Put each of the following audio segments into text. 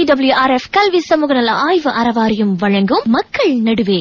EWRF கல்வி சமூக நல ஆய்வு அறவாரியம் வழங்கும் மக்கள் நடுவே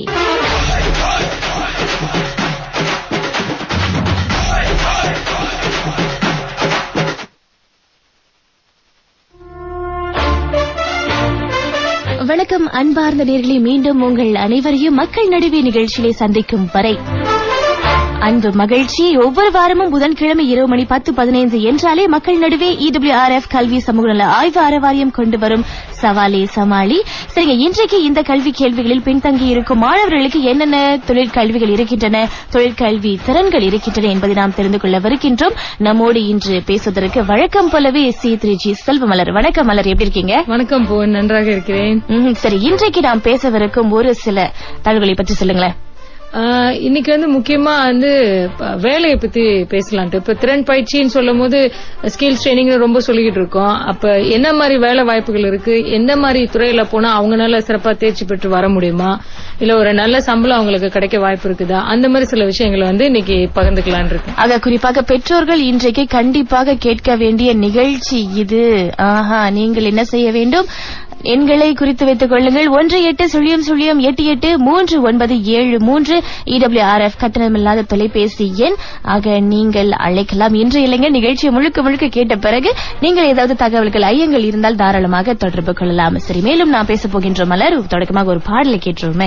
வணக்கம் அன்பார்ந்த நேர்களே மீண்டும் உங்கள் அனைவரையும் மக்கள் நடுவே நிகழ்ச்சியிலே சந்திக்கும் வரை அன்பு மகிழ்ச்சி ஒவ்வொரு வாரமும் புதன்கிழமை இரவு மணி பத்து பதினைந்து என்றாலே மக்கள் நடுவே இடபிள்யூஆர்எஃப் கல்வி சமூக நல ஆய்வு அறவாரியம் கொண்டு வரும் சவாலே சமாளி சரிங்க இன்றைக்கு இந்த கல்வி கேள்விகளில் பின்தங்கி இருக்கும் மாணவர்களுக்கு என்னென்ன தொழிற்கல்விகள் இருக்கின்றன தொழிற்கல்வி திறன்கள் இருக்கின்றன என்பதை நாம் தெரிந்து கொள்ளவிருக்கின்றோம் நம்மோடு இன்று பேசுவதற்கு வழக்கம் போலவே சி த்ரீ ஜி செல்வமலர் வணக்கம் மலர் எப்படி இருக்கீங்க வணக்கம் போன் நன்றாக இருக்கிறேன் ம், சரி இன்றைக்கு நாம் பேசவிருக்கும் ஒரு சில தகவல்களை பற்றி சொல்லுங்களேன் ஆஹ் இன்னைக்கு வந்து முக்கியமா வந்து ப- வேலையை பத்தி பேசலான்ட்டு இப்ப திறன் பயிற்சின்னு சொல்லும் போது ஸ்கில்ஸ் ட்ரைனிங் ரொம்ப சொல்லிக்கிட்டு இருக்கோம் அப்ப என்ன மாதிரி வேலை வாய்ப்புகள் இருக்கு எந்த மாதிரி துறையில போனா அவங்களால சிறப்பா தேர்ச்சி பெற்று வர முடியுமா இல்ல ஒரு நல்ல சம்பளம் அவங்களுக்கு கிடைக்க வாய்ப்பு இருக்குதா அந்த மாதிரி சில விஷயங்களை வந்து இன்னைக்கு பகிர்ந்துக்கலான் இருக்கேன் ஆக குறிப்பாக பெற்றோர்கள் இன்றைக்கு கண்டிப்பாக கேட்க வேண்டிய நிகழ்ச்சி இது ஆஹா நீங்கள் என்ன செய்ய வேண்டும் எண்களை குறித்து வைத்துக் கொள்ளுங்கள் ஒன்று எட்டு சுழியம் சுழியம் எட்டு எட்டு மூன்று ஒன்பது ஏழு மூன்று இடபிள்யூஆர்எஃப் கட்டணமில்லாத தொலைபேசி எண் ஆக நீங்கள் அழைக்கலாம் இன்று இளைஞர் நிகழ்ச்சியை முழுக்க முழுக்க கேட்ட பிறகு நீங்கள் ஏதாவது தகவல்கள் ஐயங்கள் இருந்தால் தாராளமாக தொடர்பு கொள்ளலாம் சரி மேலும் நான் பேச போகின்ற மலர் தொடக்கமாக ஒரு பாடலை கேட்டுருமே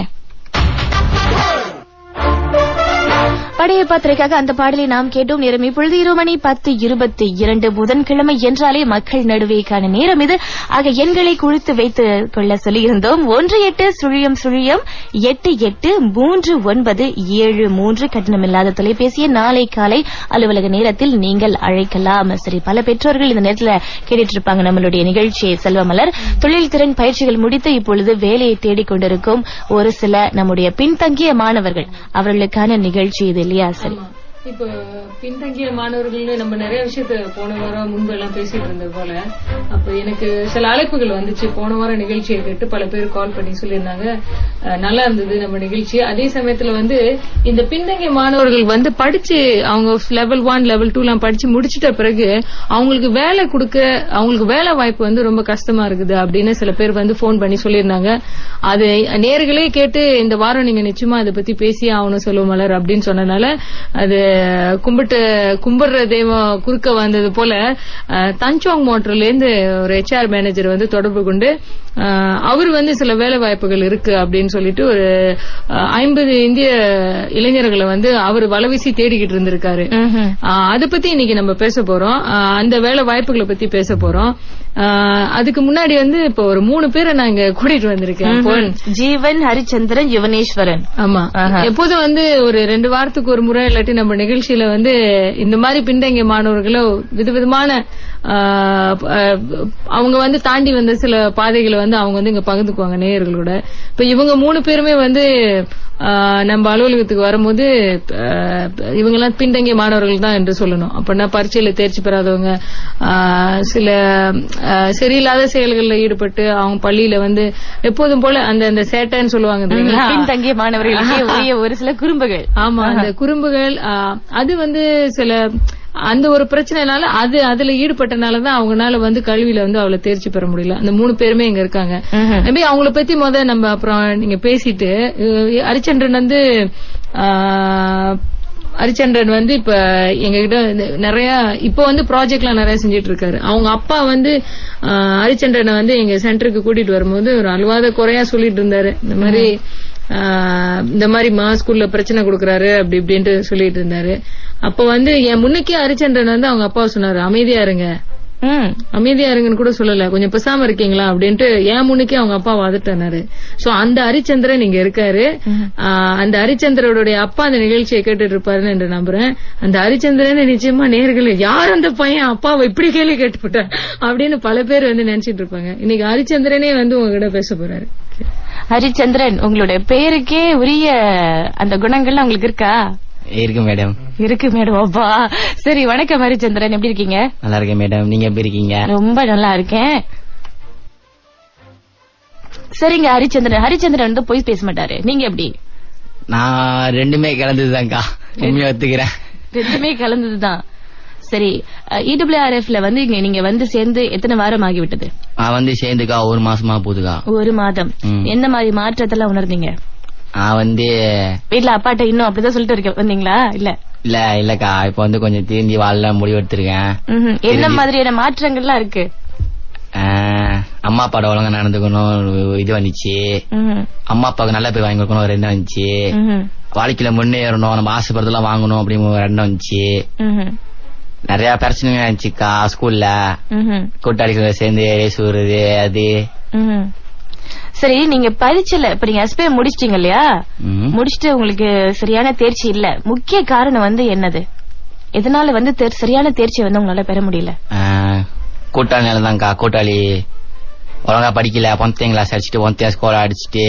படையப்பா திரைக்காக அந்த பாடலை நாம் கேட்டோம் நேரம் இப்பொழுது இரு மணி பத்து இருபத்தி இரண்டு புதன்கிழமை என்றாலே மக்கள் நடுவேக்கான நேரம் இது ஆக எண்களை குறித்து வைத்துக் கொள்ள சொல்லியிருந்தோம் ஒன்று எட்டு சுழியம் சுழியம் எட்டு எட்டு மூன்று ஒன்பது ஏழு மூன்று கட்டணமில்லாத தொலைபேசியை நாளை காலை அலுவலக நேரத்தில் நீங்கள் அழைக்கலாம் சரி பல பெற்றோர்கள் இந்த நேரத்தில் கேட்டுட்டு இருப்பாங்க நம்மளுடைய நிகழ்ச்சியை செல்வமலர் தொழில் திறன் பயிற்சிகள் முடித்து இப்பொழுது வேலையை தேடிக் கொண்டிருக்கும் ஒரு சில நம்முடைய பின்தங்கிய மாணவர்கள் அவர்களுக்கான நிகழ்ச்சி இது இல்லையா சரி இப்போ பின்தங்கிய மாணவர்கள்னு நம்ம நிறைய விஷயத்த போன வாரம் முன்பு எல்லாம் பேசிட்டு இருந்தது போல அப்ப எனக்கு சில அழைப்புகள் வந்துச்சு போன வாரம் நிகழ்ச்சியை கேட்டு பல பேர் கால் பண்ணி சொல்லியிருந்தாங்க அஹ், நல்லா இருந்தது நம்ம நிகழ்ச்சி அதே சமயத்துல வந்து இந்த பின்தங்கிய மாணவர்கள் வந்து படிச்சு அவங்க லெவல் ஒன் லெவல் டூ எல்லாம் படிச்சு முடிச்சிட்ட பிறகு அவங்களுக்கு வேலை கொடுக்க அவங்களுக்கு வேலை வாய்ப்பு வந்து ரொம்ப கஷ்டமா இருக்குது அப்படின்னு சில பேர் வந்து போன் பண்ணி சொல்லியிருந்தாங்க அது நேர்களே கேட்டு இந்த வாரம் நீங்க நிச்சயமா அதை பத்தி பேசி ஆகணும் சொல்லுவோம் மலர் அப்படின்னு சொன்னனால அது கும்பிட்டு கும்பிடுற தெய்வம் குறுக்க வந்தது போல அஹ், தஞ்சோங் மோட்டர்ல இருந்து ஒரு ஹெச்ஆர் மேனேஜர் வந்து தொடர்பு கொண்டு அஹ், அவர் வந்து சில வேலை வாய்ப்புகள் இருக்கு அப்படின்னு சொல்லிட்டு ஒரு ஐம்பது இந்திய இளைஞர்களை வந்து அவர் வலவீசி தேடிக்கிட்டு இருந்திருக்காரு ம்ஹும். ஆஹ் அத பத்தி இன்னைக்கு நம்ம பேச போறோம் ஆஹ் அந்த வேலை வாய்ப்புகளை பத்தி பேச போறோம் ஆஹ் அதுக்கு முன்னாடி வந்து இப்ப ஒரு மூணு பேரை நான் இங்க கூட்டிட்டு வந்திருக்கேன் பொன். ஜீவன் ஹரிச்சந்திரன் யுவனேஸ்வரன் ஆமா எப்போதும் வந்து ஒரு ரெண்டு வாரத்துக்கு ஒரு முறை இல்லாட்டி நம்ம நிகழ்ச்சியில வந்து இந்த மாதிரி பின்தங்கிய மாணவர்களோ விதவிதமான ஆஹ் ஆஹ் அவங்க வந்து தாண்டி வந்த சில பாதைகளை வந்து அவங்க வந்து இங்க பகிர்ந்துக்குவாங்க நேயர்களோட இப்ப இவங்க மூணு பேருமே வந்து ஆஹ் நம்ம அலுவலகத்துக்கு வரும்போது ஆஹ் இவங்கெல்லாம் பின்தங்கிய மாணவர்கள் தான் என்று சொல்லணும் அப்படின்னா பரீட்சையில தேர்ச்சி பெறாதவங்க ஆஹ் சில ஆஹ் சரியில்லாத செயல்களில் ஈடுபட்டு அவங்க பள்ளியில வந்து எப்போதும் போல அந்த அந்த சேட்டைன்னு சொல்லுவாங்க தெரியுங்களா பின்தங்கிய மாணவர்களுக்கு உரிய ஒரு சில குறும்புகள் ஆமா அந்த குறும்புகள் ஆ, அது வந்து சில அந்த ஒரு பிரச்சனைனால அது அதுல ஈடுபட்டனால தான் அவங்கனால வந்து கல்வியில வந்து அவளை தேர்ச்சி பெற முடியல அந்த மூணு பேருமே இங்க இருக்காங்க மேபி அவங்கள பத்தி முத நம்ம அப்புறம் நீங்க பேசிட்டு அஹ், ஹரிச்சந்திரன் வந்து ஆ, ஹரிச்சந்திரன் வந்து இப்ப எங்க கிட்ட நிறைய இப்ப வந்து ப்ராஜெக்ட்லாம் நிறைய செஞ்சுட்டு இருக்காரு அவங்க அப்பா வந்து ஆஹ், ஹரிச்சந்திரனை வந்து எங்க சென்டருக்கு கூட்டிட்டு வரும்போது ஒரு அழுவாத குறையா சொல்லிட்டு இருந்தாரு இந்த மாதிரி ஆஹ், இந்த மாதிரி மா ஸ்கூல்ல பிரச்சனை கொடுக்கறாரு அப்படி இப்படின்ட்டு சொல்லிட்டு இருந்தாரு அப்ப வந்து என் முன்னுக்கே ஹரிச்சந்திரன் வந்து அவங்க அப்பா சொன்னாரு அமைதியா இருங்க ம். அமைதியா இருங்கன்னு கூட சொல்லல கொஞ்சம் பேசாம இருக்கீங்களா அப்படின்ட்டு என் முன்னுக்கே அவங்க அப்பா வாதிட்டாரு சோ அந்த ஹரிச்சந்திரன் இங்க இருக்காரு ஆஹ் அந்த ஹரிச்சந்திரனுடைய அப்பா அந்த நிகழ்ச்சியை கேட்டுட்டு இருப்பாருன்னு என்று நம்புறேன் அந்த ஹரிச்சந்திரன் நிச்சயமா நேர்கள் யார் அந்த பையன் அப்பாவை இப்படி கேள்வி கேட்டுவிட்டார் அப்படின்னு பல பேர் வந்து நினைச்சிட்டு இருப்பாங்க இன்னைக்கு ஹரிச்சந்திரனே வந்து உங்ககிட்ட பேச போறாரு ஹரிச்சந்திரன் உங்களுடைய பேருக்கே உரிய அந்த குணங்கள்லாம் உங்களுக்கு இருக்கா இருக்கு மேடம் இருக்கு மேடம் அப்பா சரி வணக்கம் ஹரிச்சந்திரன் எப்படி இருக்கீங்க நல்லா இருக்கேன் மேடம் நீங்க எப்படி இருக்கீங்க ரொம்ப நல்லா இருக்கேன் சரிங்க ஹரிச்சந்திரன் ஹரிச்சந்திரன் வந்து போய் பேச மாட்டாரு நீங்க எப்படி நான் ரெண்டுமே கலந்ததுதான்க்கா உண்மையை ஒத்துக்கிறேன் ரெண்டுமே கலந்ததுதான் சரி இடபிள்யூஆர்எஃப்ல வந்து இங்க நீங்க வந்து சேர்ந்து எத்தனை வாரம் ஆகிவிட்டது நான் வந்து சேர்ந்துக்கா ஒரு மாசமா போகுதுக்கா ஒரு மாதம் ம். என்ன மாதிரி மாற்றத்தெல்லாம் உணர்ந்தீங்க நான் வந்து வீட்ல அப்பாட்ட இன்னும் அப்படிதான் சொல்லிட்டு இருக்க வந்தீங்களா இல்ல இல்ல இல்லக்கா இப்ப வந்து கொஞ்சம் திருந்தி வாழ முடிவு எடுத்திருக்கேன் ம்ஹும். என்ன திருந்தி- மாதிரியான மாற்றங்கள்லாம் இருக்கு ஆஹ், அம்மா அப்பாட ஒழுங்கா நடந்துக்கணும் ஒரு இது வந்துச்சு ம்ஹும். அம்மா அப்பாவுக்கு நல்ல பேர் வாங்கி கொடுக்கணும் ஒரு எண்ணம் வந்துச்சு ம்ஹும். வாழ்க்கையில முன்னேறணும் நம்ம ஆசைப்படுறதெல்லாம் வாங்கணும் அப்படின்னு ஒரு எண்ணம் வந்துச்சு ம்ஹும். நிறைய பிரச்சனைங்க இருந்துச்சுக்கா ஸ்கூல்ல ம்ஹும். கூட்டாளிகளை சேர்ந்து ரேஸ் விடுறது அது ம்ஹும். சரி நீங்க பரீட்சையில இப்ப நீங்க எஸ்பி முடிச்சிட்டீங்க இல்லையா ம். முடிச்சிட்டு உங்களுக்கு சரியான தேர்ச்சி இல்ல முக்கிய காரணம் வந்து என்னது எதனால வந்து தேர்- சரியான தேர்ச்சி வந்து உங்களால பெற முடியல ஆஹ், கூட்டாளி தான்க்கா கூட்டாளி ஒழுங்கா படிக்கல பொந்தையும் கிளாஸ் அடிச்சுட்டு பொந்தையா ஸ்கோர் அடிச்சுட்டு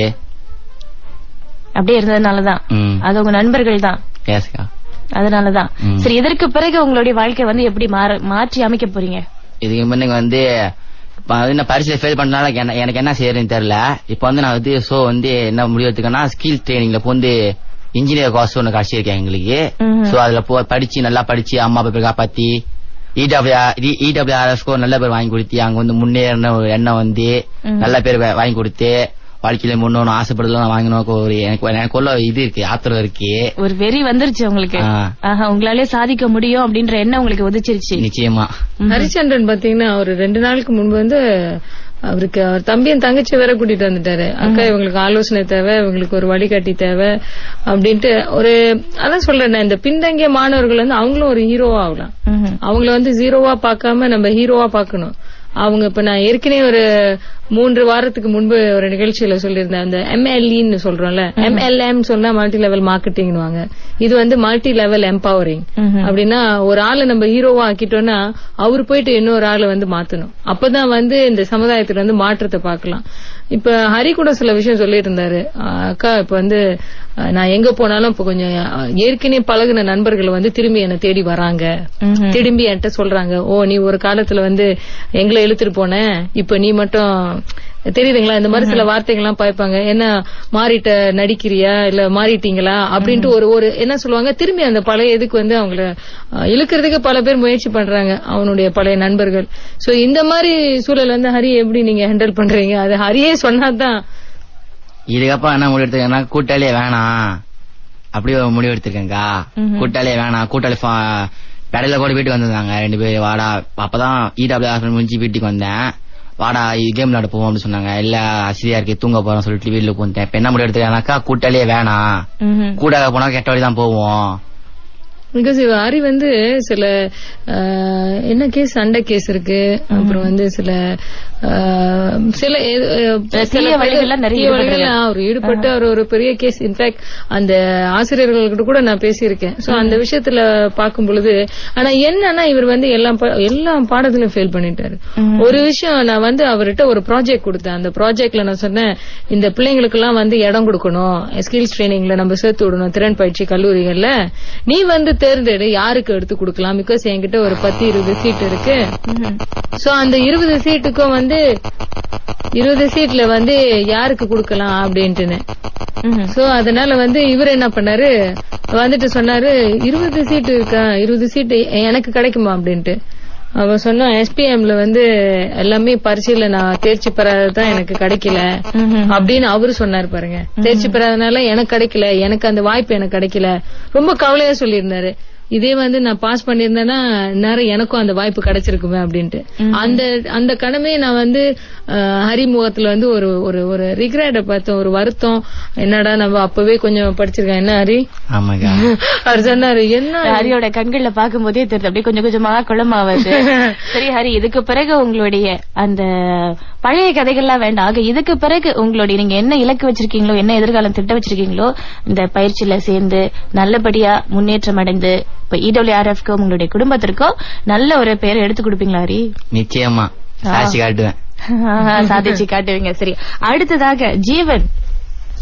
அப்படியே இருந்ததுனாலதான் ம் அது உங்க நண்பர்கள் தான் ஏஸ்க்கா அதனாலதான் ம். சரி இதற்கு பிறகு உங்களுடைய வாழ்க்கை வந்து எப்படி மாற- மாற்றி அமைக்க போறீங்க இதுக்கு முன்னுக்கு வந்து இப்ப வந்து நான் பரிசையில ஃபெயில் பண்ணனால என்ன- எனக்கு என்ன செய்யறதுன்னு தெரியல இப்ப வந்து நான் வந்து சோ வந்து என்ன முடிவெடுத்துக்கன்னா ஸ்கில் ட்ரைனிங்ல இப்போ வந்து இன்ஜினியர் கோர்ஸ் ஒன்று கிடைச்சிருக்கேன் எங்களுக்கு ம்ஹும். சோ அதுல போ படிச்சு நல்லா படிச்சு அம்மா அப்பா பேர் காப்பாத்தி இடபிள்யூ இடபிள்யூஆர்எஸ்க்கு ஒரு நல்ல பேர் வாங்கி கொடுத்து அங்க வந்து முன்னேறின ஒரு எண்ணம் வந்து ம். நல்ல பேர் வா- வாங்கி கொடுத்து வாழ்க்கையில முன்னோன்னு ஆசைப்படுறதுலாம் வாங்கணும் ஒரு எனக்கு எனக்குள்ள இது இருக்கு ஆத்திரம் இருக்கு ஒரு வெறி வந்துருச்சு உங்களுக்கு ஆ. ஆஹா உங்களாலே சாதிக்க முடியும் அப்படின்ற எண்ணம் உங்களுக்கு உதிச்சிருச்சு நிச்சயமா ஹரிச்சந்திரன் பாத்தீங்கன்னா ஒரு ரெண்டு நாளுக்கு முன்பு வந்து அவருக்கு அவர் தம்பியும் தங்கச்சி வேற கூட்டிட்டு வந்துட்டாரு அக்கா இவங்களுக்கு ஆலோசனை தேவை இவங்களுக்கு ஒரு வழிகாட்டி தேவை அப்படின்ட்டு ஒரு அதான் சொல்றேன் இந்த பின்தங்கிய மாணவர்கள் வந்து அவங்களும் ஒரு ஹீரோவா ஆகலாம் ம்ஹும். அவங்கள வந்து ஜீரோவா பார்க்காம நம்ம ஹீரோவா பார்க்கணும் அவங்க இப்ப நான் ஏற்கனவே ஒரு மூன்று வாரத்துக்கு முன்பு ஒரு நிகழ்ச்சியில சொல்லியிருந்தேன் அந்த எம்எல்இன்னு சொல்றோம்ல எம்எல்எம் சொன்னா மல்டி லெவல் மார்க்கெட்டிங்னுவாங்க இது வந்து மல்டி லெவல் எம்பவரிங் ம்ஹும். அப்படின்னா ஒரு ஆளை நம்ம ஹீரோவா ஆக்கிட்டோம்னா அவர் போயிட்டு இன்னொரு ஆளை வந்து மாத்தணும் அப்பதான் வந்து இந்த சமுதாயத்துல வந்து மாற்றத்தை பார்க்கலாம் இப்ப ஹரி கூட சில விஷயம் சொல்லிட்டு இருந்தாரு அஹ் அக்கா இப்ப வந்து அஹ் நான் எங்க போனாலும் இப்ப கொஞ்சம் அஹ் ஏற்கனவே பழகுன நண்பர்கள் வந்து திரும்பி என்னை தேடி வராங்க ம்ஹும். திரும்பி என்கிட்ட சொல்றாங்க ஓ நீ ஒரு காலத்துல வந்து எங்களை இழுத்துட்டு போன இப்ப நீ மட்டும் தெரியுதுங்களா இந்த மாதிரி சில வார்த்தைகள்லாம் பாய்ப்பாங்க என்ன மாறிட்ட நடிக்கிறியா இல்ல மாறிட்டீங்களா அப்படின்ட்டு ஒரு ஒரு என்ன சொல்லுவாங்க திரும்பி அந்த பழைய இதுக்கு வந்து அவங்கள அஹ், இழுக்கிறதுக்கு பல பேர் முயற்சி பண்றாங்க அவனுடைய பழைய நண்பர்கள் சோ இந்த மாதிரி சூழல் வந்து ஹரி எப்படி நீங்க ஹேண்டில் பண்றீங்க அது ஹரியே சொன்னாதான் இதுக்கப்புறம் என்ன முடிவு எடுத்துக்கன்னா கூட்டாளியே வேணாம் அப்படி ஒரு முடிவு எடுத்திருக்கேன்க்கா ம்ஹும். கூட்டாளியே வேணாம் கூட்டாளி ஃபா- கடையில கூட வீட்டுக்கு வந்திருந்தாங்க ரெண்டு பேரும் வாடா அப்பதான் இடபிள்யூ முடிஞ்சு வீட்டுக்கு வந்தேன் வாடா கேம் விளையாட போவோம் அப்படின்னு சொன்னாங்க இல்ல அசிரியா இருக்கு தூங்க போறோம் சொல்லிட்டு வீட்டுல போந்தேன் இப்ப என்ன முடிவு எடுத்துக்கனாக்கா கூட்டாளியே வேணாம் ம்ஹும். கூட போனா கெட்ட வழி தான் போவோம் பிகாஸ் ஹரி வந்து சில அஹ், என்ன கேஸ் சண்டை கேஸ் இருக்கு அப்புறம் வந்து சில அஹ், சில எது- அஹ், சில சில தீய வழிகள்லாம் நிறைய தீய வழிகள்ல ஈடுபடுறாரு. அவர் ஈடுபட்டு அவர் ஒரு பெரிய கேஸ் இன்ஃபேக்ட் அந்த ஆசிரியர்கள்கிட்ட கூட நான் பேசியிருக்கேன் சோ அந்த விஷயத்துல பார்க்கும் பொழுது ஆனா என்னன்னா இவர் வந்து எல்லா பா- எல்லா பாடத்திலும் ஃபெயில் பண்ணிட்டாரு ஒரு விஷயம் நான் வந்து அவர்கிட்ட ஒரு ப்ராஜெக்ட் கொடுத்தேன் அந்த ப்ராஜெக்ட்ல நான் சொன்னேன் இந்த பிள்ளைங்களுக்கு எல்லாம் வந்து இடம் கொடுக்கணும் ஸ்கில்ஸ் ட்ரைனிங்ல நம்ம சேர்த்து விடணும் திறன் பயிற்சி கல்லூரிகள்ல நீ வந்து தேர்ந்தெடு யாருக்கு எடுத்து கொடுக்கலாம் பிகாஸ் என்கிட்ட ஒரு பத்து இருபது சீட் இருக்கு சோ அந்த இருபது சீட்டுக்கும் வந்து இருபது சீட்ல வந்து யாருக்கு கொடுக்கலாம் அப்படின்ட்டுன்னு ம்ஹும். சோ அதனால வந்து இவர் என்ன பண்ணாரு வந்துட்டு சொன்னாரு இருபது சீட்டு இருக்கா இருபது சீட்டு எனக்கு கிடைக்குமா அப்படின்ட்டு அவன் சொன்னா எஸ்பிஎம்ல வந்து எல்லாமே பரீட்சையில நான் தேர்ச்சி பெறாததான் எனக்கு கிடைக்கல ம்ஹும். அப்படின்னு அவரு சொன்னாரு பாருங்க தேர்ச்சி பெறாதனால எனக்கு கிடைக்கல எனக்கு அந்த வாய்ப்பு எனக்கு கிடைக்கல ரொம்ப கவலையா சொல்லியிருந்தாரு இதே வந்து நான் பாஸ் பண்ணிருந்தேன்னா நேரம் எனக்கும் அந்த வாய்ப்பு கிடைச்சிருக்குமே அப்படின்ட்டு அந்த அந்த கடமையை நான் வந்து அஹ், ஹரிமுகத்துல வந்து ஒரு ஒரு ஒரு ரிக்ரெட்ட பார்த்தேன் ஒரு வருத்தம் என்னடா நம்ம அப்பவே கொஞ்சம் படிச்சிருக்கேன் என்ன ஹரி ஆமாக்கா அவர் சொன்னாரு என்ன ஹரியோட கண்கள்ல பார்க்கும் போதே தெரியுது அப்படியே கொஞ்சம் கொஞ்சமா குளமாவது சரி ஹரி இதுக்கு பிறகு உங்களுடைய அந்த பழைய கதைகள்லாம் வேண்டாம் ஆக இதுக்கு பிறகு உங்களுடைய நீங்க என்ன இலக்கு வச்சிருக்கீங்களோ என்ன எதிர்காலம் திட்டம் வச்சிருக்கீங்களோ இந்த பயிற்சியில சேர்ந்து நல்லபடியா முன்னேற்றம் அடைந்து இப்ப இடபிள்யூஆர்எஃப்க்கு உங்களுடைய குடும்பத்திற்கோ நல்ல ஒரு பெயரை எடுத்து கொடுப்பீங்களா ஹரி நிச்சயமா சாட்சி காட்டுவேன் சாதிச்சு காட்டுவீங்க சரி அடுத்ததாக ஜீவன்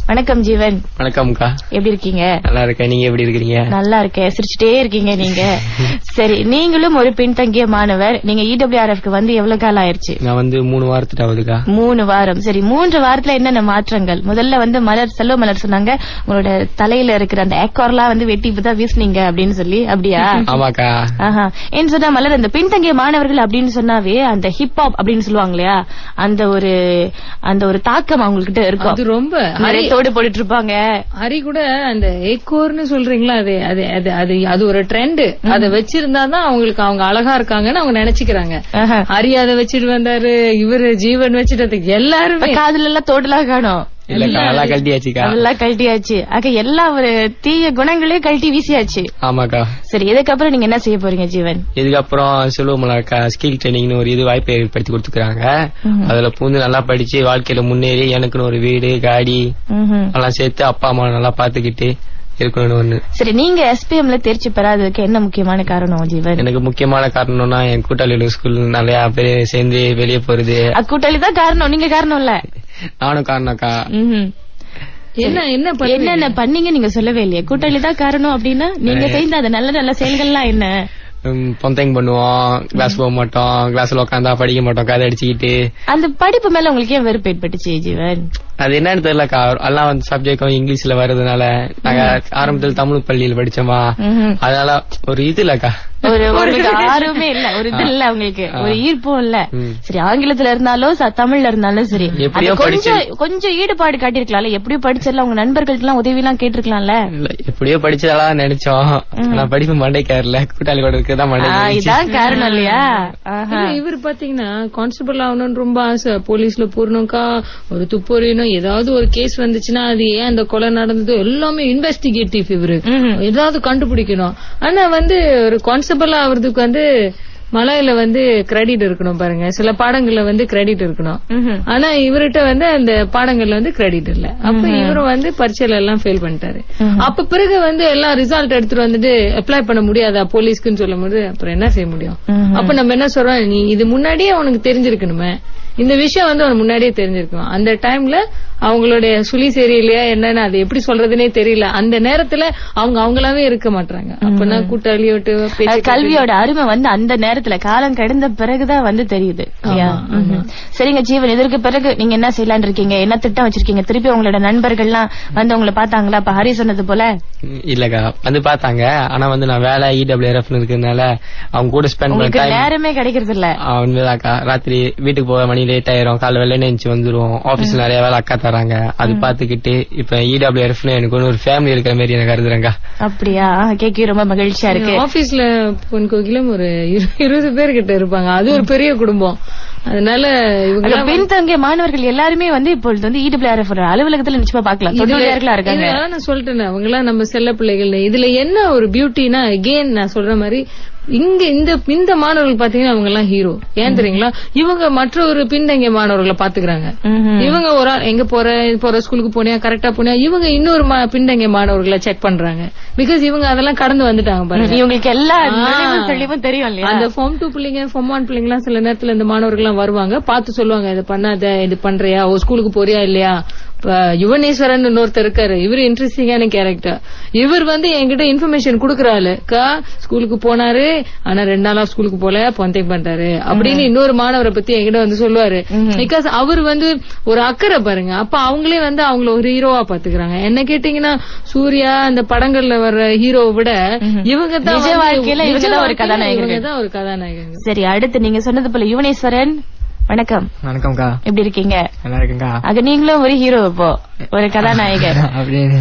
வணக்கம் ஜீவன் வணக்கம்க்கா எப்படி இருக்கீங்க நல்லா இருக்கேன் நீங்க எப்படி இருக்கிறீங்க நல்லா இருக்கேன் சிரிச்சுட்டே இருக்கீங்க நீங்க சரி நீங்களும் ஒரு பின்தங்கிய மாணவர் நீங்க இடபிள்யூஆர்எஃப்க்கு வந்து எவ்வளவு காலம் ஆயிருச்சு நான் வந்து மூணு வாரத்துட்டு ஆகுதுக்கா மூணு வாரம் சரி மூன்று வாரத்துல என்னென்ன மாற்றங்கள் முதல்ல வந்து மலர் செல்வ மலர் சொன்னாங்க உங்களோட தலையில இருக்கிற அந்த ஏக்கோர்லாம் வந்து வெட்டி இப்பதான் வீசுனீங்க அப்படின்னு சொல்லி அப்படியா ஆமாக்கா ஆஹா ஏன்னு சொன்னா மலர் அந்த பின்தங்கிய மாணவர்கள் அப்படின்னு சொன்னாவே அந்த ஹிப்ஹாப் அப்படின்னு சொல்லுவாங்க இல்லையா அந்த ஒரு அந்த ஒரு தாக்கம் அவங்க கிட்ட இருக்கும் அது ரொம்ப நிறைய தோடு போட்டுட்டு இருப்பாங்க ஹரி கூட அந்த ஏக்கோர்னு சொல்றீங்களா அது அது அது அது அது ஒரு ட்ரெண்ட் அத வச்சிருந்தா தான் அவங்களுக்கு அவங்க அழகா இருக்காங்கன்னு அவங்க நினைச்சுக்கிறாங்க ஆஹா. ஹரி அதை வச்சுட்டு வந்தாரு இவரு ஜீவன் வச்சுட்டு எல்லாருமே காதுல எல்லாம் தோடுலாம் காணும் இல்லக்கா நல்லா கழட்டியாச்சுக்கா அதெல்லாம் கழட்டியாச்சு ஆக எல்லா ஒரு தீய குணங்களையும் கழட்டி வீசியாச்சு ஆமாக்கா சரி இதுக்கப்புறம் நீங்க என்ன செய்ய போறீங்க ஜீவன் இதுக்கப்புறம் செல்வமலாக்கா ஸ்கில் ட்ரைனிங்னு ஒரு இது வாய்ப்பு ஏற்படுத்தி கொடுத்துக்கிறாங்க அதுல பூந்து நல்லா படிச்சு வாழ்க்கையில முன்னேறி எனக்குன்னு ஒரு வீடு காடி ம்ஹும். எல்லாம் சேர்த்து அப்பா அம்மா நல்லா பாத்துக்கிட்டு இருக்கணும்னு ஒண்ணு சரி நீங்க எஸ்பிஎம்ல தேர்ச்சி பெறாததுக்கு என்ன முக்கியமான காரணம் ஜீவன் எனக்கு முக்கியமான காரணம்னா என் கூட்டாளிகள் ஸ்கூல் நிறைய பேர் சேர்ந்து வெளியே போறது அக்கூட்டாளி தான் காரணம் நீங்க காரணம் இல்ல நானும் காரணம்க்கா ம்ஹும். என்ன என்ன பண்ணுவீங்க? என்னென்ன பண்ணீங்க நீங்க சொல்லவே இல்லையே கூட்டாளி தான் காரணம் அப்படின்னா நீங்க செய்த அந்த நல்ல நல்ல செயல்கள்லாம் என்ன பொந்தைங் பண்ணுவோம் கிளாஸ் போக மாட்டோம் கிளாஸ்ல உட்காந்தா படிக்க மாட்டோம் கதை அடிச்சுக்கிட்டு அந்த படிப்பு மேல உங்களுக்கு ஏன் வெறுப்பு ஏற்பட்டுச்சு ஜீவன் அது என்னன்னு தெரியலக்கா எல்லாம் வந்து சப்ஜெக்டும் இங்கிலீஷ்ல வர்றதுனால நாங்க ஆரம்பத்தில் தமிழ் பள்ளியில் படிச்சோமா ம்ஹும். அதனால ஒரு இது இல்லக்கா ஒரு உங்களுக்கு ஆர்வமே இல்ல ஒரு இது இல்ல உங்களுக்கு ஒரு ஈர்ப்பும் இல்ல ம். சரி ஆங்கிலத்துல இருந்தாலும் ச- தமிழ்ல இருந்தாலும் சரி எப்படியோ அது கொஞ்சம் கொஞ்சம் ஈடுபாடு காட்டிருக்கலாம்ல எப்படியோ படிச்சிடலாம் உங்க நண்பர்களுக்கு எல்லாம் உதவி எல்லாம் கேட்டிருக்கலாம்ல இல்ல எப்படியோ படிச்சதெல்லாம் நினைச்சோம் நான் படிப்பு மண்டைக்காரல கூட்டாளி கூட இருக்கதான் மண்டை ஆ, இதான் காரணம் இல்லையா ஆஹா. இல்ல, இவர் பாத்தீங்கன்னா கான்ஸ்டபிள் ஆகணும்னு ரொம்ப ஆசை போலீஸ்ல போறணும்க்கா ஒரு துப்பறியணும் ஏதாவது ஒரு கேஸ் வந்துச்சுன்னா அது ஏன் அந்த கொலை நடந்தது எல்லாமே இன்வெஸ்டிகேட்டிவ் இவரு ம்ஹும். ஏதாவது கண்டுபிடிக்கணும் ஆனா வந்து ஒரு கான்ஸ்டபிள் ஆவறதுக்கு வந்து மலையில வந்து கிரெடிட் இருக்கணும் பாருங்க சில பாடங்கள்ல வந்து கிரெடிட் இருக்கணும் ம்ஹும். ஆனா இவர்கிட்ட வந்து அந்த பாடங்கள்ல வந்து கிரெடிட் இல்ல அப்ப இவரும் வந்து பரீட்சையில எல்லாம் ஃபெயில் பண்ணிட்டாரு அப்ப பிறகு வந்து எல்லாம் ரிசல்ட் எடுத்துட்டு வந்துட்டு அப்ளை பண்ண முடியாதா போலீஸ்க்குன்னு சொல்லும் போது அப்புறம் என்ன செய்ய முடியும் ம்ஹும். அப்ப நம்ம என்ன சொல்றோம் நீ இது முன்னாடியே உனக்கு தெரிஞ்சிருக்கணுமே இந்த விஷயம் வந்து அவனுக்கு முன்னாடியே தெரிஞ்சிருக்கும் அந்த டைம்ல அவங்களுடைய சுழி சரியில்லையா என்னன்னு அது எப்படி சொல்றதுனே தெரியல அந்த நேரத்துல அவங்க அவங்களாவே இருக்க மாட்டாங்க அப்பனா கூட்டாளி விட்டு அது பேச்சு கல்வியோட அருமை வந்து அந்த நேரத்துல காலம் கடந்த பிறகுதான் வந்து தெரியுது இல்லையா? ம்ஹும். சரிங்க ஜீவன் இதற்கு பிறகு நீங்க என்ன செய்யலாம்னு இருக்கீங்க என்ன திட்டம் வச்சிருக்கீங்க திருப்பி உங்களோட நண்பர்கள்லாம் வந்து உங்களை பார்த்தாங்களா அப்ப ஹரி சொன்னது போல இல்லக்கா வந்து பார்த்தாங்க ஆனா வந்து நான் வேலை இடபிள்யூஎஃப் இருக்கிறதுனால அவங்க கூட ஸ்பெண்ட் பண்ண உங்களுக்கு டைம் நேரமே கிடைக்கிறது இல்ல உண்மைதாக்கா ராத்திரி வீட்டுக்கு போக மணி லேட் ஆயிரும் காலை வெள்ளனே எழுந்துச்சு வந்துரும் ஆபீஸ்ல நிறைய வேலை அக்கா தராங்க அது பாத்துக்கிட்டு இப்ப இடபிள்யூஎஃப்னு எனக்கு ஒண்ணு ஒரு ஃபேமிலி இருக்கிற மாதிரி எனக்கு கருதுறேங்க அப்படியா கேட்க ரொம்ப மகிழ்ச்சியா இருக்கு ஆபீஸ்ல பொன் கோகிலும் ஒரு இரு- இருபது பேர் கிட்ட இருப்பாங்க அது ஒரு பெரிய குடும்பம் அதனால இவங்க அந்த பின்தங்கிய மாணவர்கள் எல்லாருமே வந்து இப்பொழுது வந்து இடபிள்யூஆர்எஃப் அலுவலகத்துல நிச்சயமா பாக்கலாம் தொழிலாளர்களா இருக்காங்க இதெல்லாம் நான் சொல்லிட்டேன் அவங்க எல்லாம் நம்ம செல்ல பிள்ளைகள் இதுல என்ன ஒரு பியூட்டினா அகெயின் நான் சொல்ற மாதிரி இங்க இந்த இந்த மாணவர்கள் பாத்தீங்கன்னா அவங்க எல்லாம் ஹீரோ ஏன் தெரியுங்களா இவங்க மற்ற ஒரு பின்தங்கிய மாணவர்களை பாத்துக்கிறாங்க ம்ஹும். இவங்க ஒரு ஆள் எங்க போற இது போற ஸ்கூலுக்கு போனியா கரெக்டா போனியா இவங்க இன்னொரு மா- பின்தங்கிய மாணவர்களை செக் பண்றாங்க பிகாஸ் இவங்க அதெல்லாம் கடந்து வந்துட்டாங்க பாருங்க இவங்களுக்கு எல்லா ஆ. நுழைவும் தெளிவும் தெரியும் இல்லையா அந்த ஃபார்ம் டூ பிள்ளைங்க ஃபார்ம் ஒன் பிள்ளைங்க எல்லாம் சில நேரத்துல இந்த மாணவர்கள் எல்லாம் வருவாங்க பார்த்து சொல்லுவாங்க இது பண்ணாத இது பண்றியா ஓ ஸ்கூலுக்கு போறியா இல்லையா இப்ப யுவனேஸ்வரன் இன்னொருத்தர் இருக்காரு இவரு இன்ட்ரெஸ்டிங்கான கேரக்டர் இவர் வந்து என்கிட்ட இன்ஃபர்மேஷன் குடுக்கறாரு அக்கா ஸ்கூலுக்கு போனாரு ஆனா ரெண்டு நாளா ஸ்கூலுக்கு போல பொந்தைக் பண்றாரு அப்படின்னு இன்னொரு மாணவரை பத்தி என்கிட்ட வந்து சொல்லுவாரு பிகாஸ் அவர் வந்து ஒரு அக்கறை பாருங்க அப்ப அவங்களே வந்து அவங்கள ஒரு ஹீரோவா பாத்துக்கிறாங்க என்ன கேட்டீங்கன்னா சூர்யா அந்த படங்கள்ல வர்ற ஹீரோவை விட இவங்க தான் நிஜ வந்து- வாழ்க்கையில இவங்க நிஜ தான் ஒரு வாழ்க்கையில கதாநாயகர்கள். இவங்க தான் ஒரு கதாநாயகங்க சரி அடுத்து நீங்க சொன்னது போல யுவனேஸ்வரன் வணக்கம் வணக்கம்க்கா எப்படி இருக்கீங்க நல்லா இருக்குங்கா ஆக நீங்களும் ஒரு ஹீரோ இப்போ ஒரு கதாநாயகர் அப்படின்னு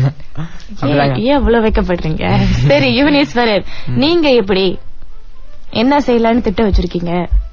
ஏன் ஏன் இவ்வளவு வைக்கப்படுறீங்க சரி யுவனேஸ்வரர் நீங்க எப்படி என்ன செய்யலாம்னு திட்டம் வச்சிருக்கீங்க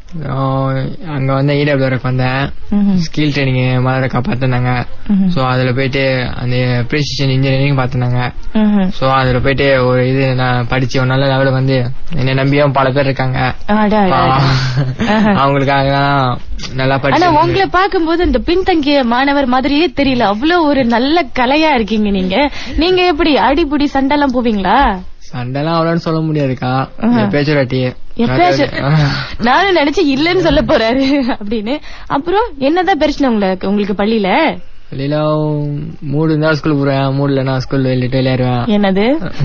நான் அங்க வந்து இடபிள்யூஆர்க்கு வந்தேன் ம்ஹும். ஸ்கில் ட்ரைனிங் மலரக்கா பார்த்துருந்தாங்க ம்ஹும். சோ அதுல போயிட்டு அந்த ப்ரிசிஷன் இன்ஜினியரிங் பார்த்துருந்தாங்க ம்ஹும். சோ அதுல போயிட்டு ஒரு இது நான் படிச்சு ஒரு நல்ல லெவலுக்கு வந்து என்னை நம்பியும் பல பேர் இருக்காங்க அட, அட, அட. ஆஹா. அவங்களுக்காக தான் நல்லா ஆனா படிச்சு உங்களை பார்க்கும்போது இந்த பின்தங்கிய மாணவர் மாதிரியே தெரியல அவ்வளவு ஒரு நல்ல கலையா இருக்கீங்க நீங்க நீங்க எப்படி அடிபுடி சண்டெல்லாம் போவீங்களா சண்டைலாம் அவ்வளோன்னு சொல்ல முடியாதுக்கா எப்பயாச்சும் ஒரு வாட்டி எப்பயாச்சும் நானும் நினைச்சு இல்லன்னு சொல்ல போறாரு அப்படின்னு அப்புறம் என்னதான் பிரச்சனை உங்களுக்கு உங்களுக்கு பள்ளியில வெளியில மூடு இருந்தா ஸ்கூல் போறேன் மூடுலன்னா ஸ்கூல் வெளியிட்டு விளையாடுவேன் என்னது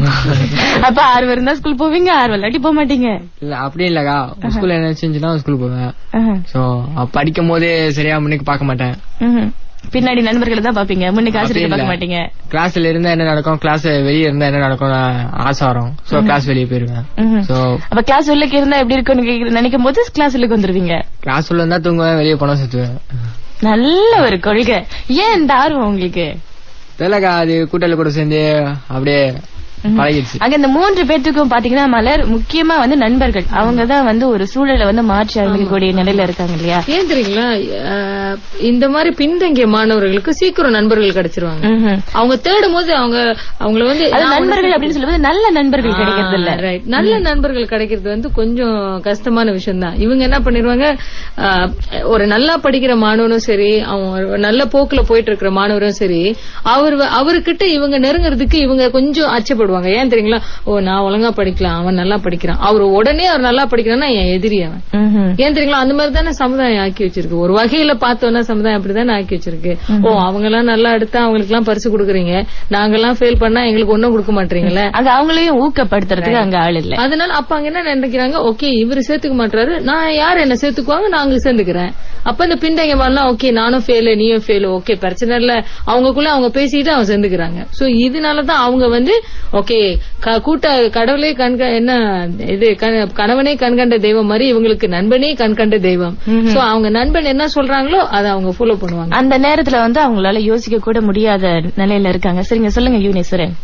அப்ப ஆறு இருந்தா ஸ்கூல் போவீங்க ஆறு விளையாட்டி போக மாட்டீங்க இல்ல அப்படி இல்லக்கா ஸ்கூல்ல என்ன செஞ்சுனா ஸ்கூல் போவேன் ஆஹ். சோ படிக்கும் போது சரியா முன்னுக்கு பார்க்க மாட்டேன் ம்ஹும். பின்னாடி நண்பர்களை தான் பாப்பீங்க முன்னுக்கு அப்படி ஆசிரியர் இல்ல. பார்க்க மாட்டீங்க கிளாஸ்ல இருந்தா என்ன நடக்கும் கிளாஸ் வெளியே இருந்தா என்ன நடக்கும் ஆசை வரும் சோ கிளாஸ் வெளியே போயிருவேன் ம்ஹும். சோ அப்ப கிளாஸ் உள்ளக்கு இருந்தா எப்படி இருக்கும்னு கேக்குற- நினைக்கும் போது கிளாஸ் உள்ளக்கு வந்துருவீங்க கிளாஸ் உள்ள இருந்தா தூங்குவேன் வெளியே போனா சுத்துவேன் நல்ல ஒரு கொள்கை ஏன் இந்த ஆர்வம் உங்களுக்கு தெரியலக்கா அது கூட்டாளி கூட சேர்ந்து அப்படியே பழகிடுச்சு அங்க இந்த மூன்று பேர்த்துக்கும் பாத்தீங்கன்னா மலர் முக்கியமா வந்து நண்பர்கள் அவங்க தான் வந்து ஒரு சூழலை வந்து மாற்றி அமைக்கக்கூடிய நிலையில இருக்காங்க இல்லையா ஏன் தெரியுங்களா அஹ், இந்த மாதிரி பின்தங்கிய மாணவர்களுக்கு சீக்கிரம் நண்பர்கள் கிடைச்சிருவாங்க ம்ஹும். அவங்க தேடும் போது அவங்க அவங்கள வந்து அது நான் நண்பர்கள் அப்படின்னு சொல்லும்போது நல்ல நண்பர்கள் கிடைக்கிறது இல்ல ஆ, right. நல்ல நண்பர்கள் கிடைக்கிறது வந்து கொஞ்சம் கஷ்டமான விஷயம் தான் இவங்க என்ன பண்ணிருவாங்க ஆ, ஒரு நல்லா படிக்கிற மாணவனும் சரி அவன் ஒரு நல்ல போக்குல போயிட்டு இருக்கிற மாணவரும் சரி அவர் வ- அவர்கிட்ட இவங்க நெருங்குறதுக்கு இவங்க கொஞ்சம் அச்சப்படுவாங்க ஏன் தெரியுங்களா ஓ நான் ஒழுங்கா படிக்கலாம் அவன் நல்லா படிக்கிறான் அவர் உடனே அவர் நல்லா படிக்கிறான்னா என் எதிரி அவன் ம்ஹும். ஏன் தெரியுங்களா அந்த மாதிரி தானே சமுதாயம் ஆக்கி வச்சிருக்கு ஒரு வகையில பார்த்தோம்னா சமுதாயம் அப்படிதானே ஆக்கி வச்சிருக்கு ஓ அவங்க எல்லாம் நல்லா எடுத்தா அவங்களுக்கு எல்லாம் பரிசு கொடுக்குறீங்க நாங்கெல்லாம் ஃபெயில் பண்ணா எங்களுக்கு ஒண்ணும் கொடுக்க மாட்டீங்களே அங்க அவங்களையும் ஊக்கப்படுத்துறதுக்கு அங்க ஆள் இல்ல அதனால அப்ப அங்க என்ன நினைக்கிறாங்க ஓகே இவரு சேர்த்துக்க மாட்டாரு நான் யார் என்ன சேர்த்துக்குவாங்க நான் அங்க சேர்ந்துக்கிறேன் அப்ப இந்த பின்தங்க மாதிரிலாம் ஓகே நானும் ஃபெயிலு நீயும் ஃபெயிலு ஓகே பிரச்சனை இல்ல அவங்களுக்குள்ள அவங்க பேசிட்டு அவங்க சேர்ந்துக்கிறாங்க சோ இதனாலதான் அவங்க வந்து ஓகே கூட்ட கடவுளே கண்க என்ன இது க- கணவனே கண்கண்ட தெய்வம் மாதிரி இவங்களுக்கு நண்பனே கண்கண்ட தெய்வம் சோ அவங்க நண்பன் என்ன சொல்றாங்களோ அதை அவங்க ஃபாலோ பண்ணுவாங்க அந்த நேரத்துல வந்து அவங்களால யோசிக்க கூட முடியாத நிலையில இருக்காங்க சரிங்க சொல்லுங்க யூனிஸ்வரன்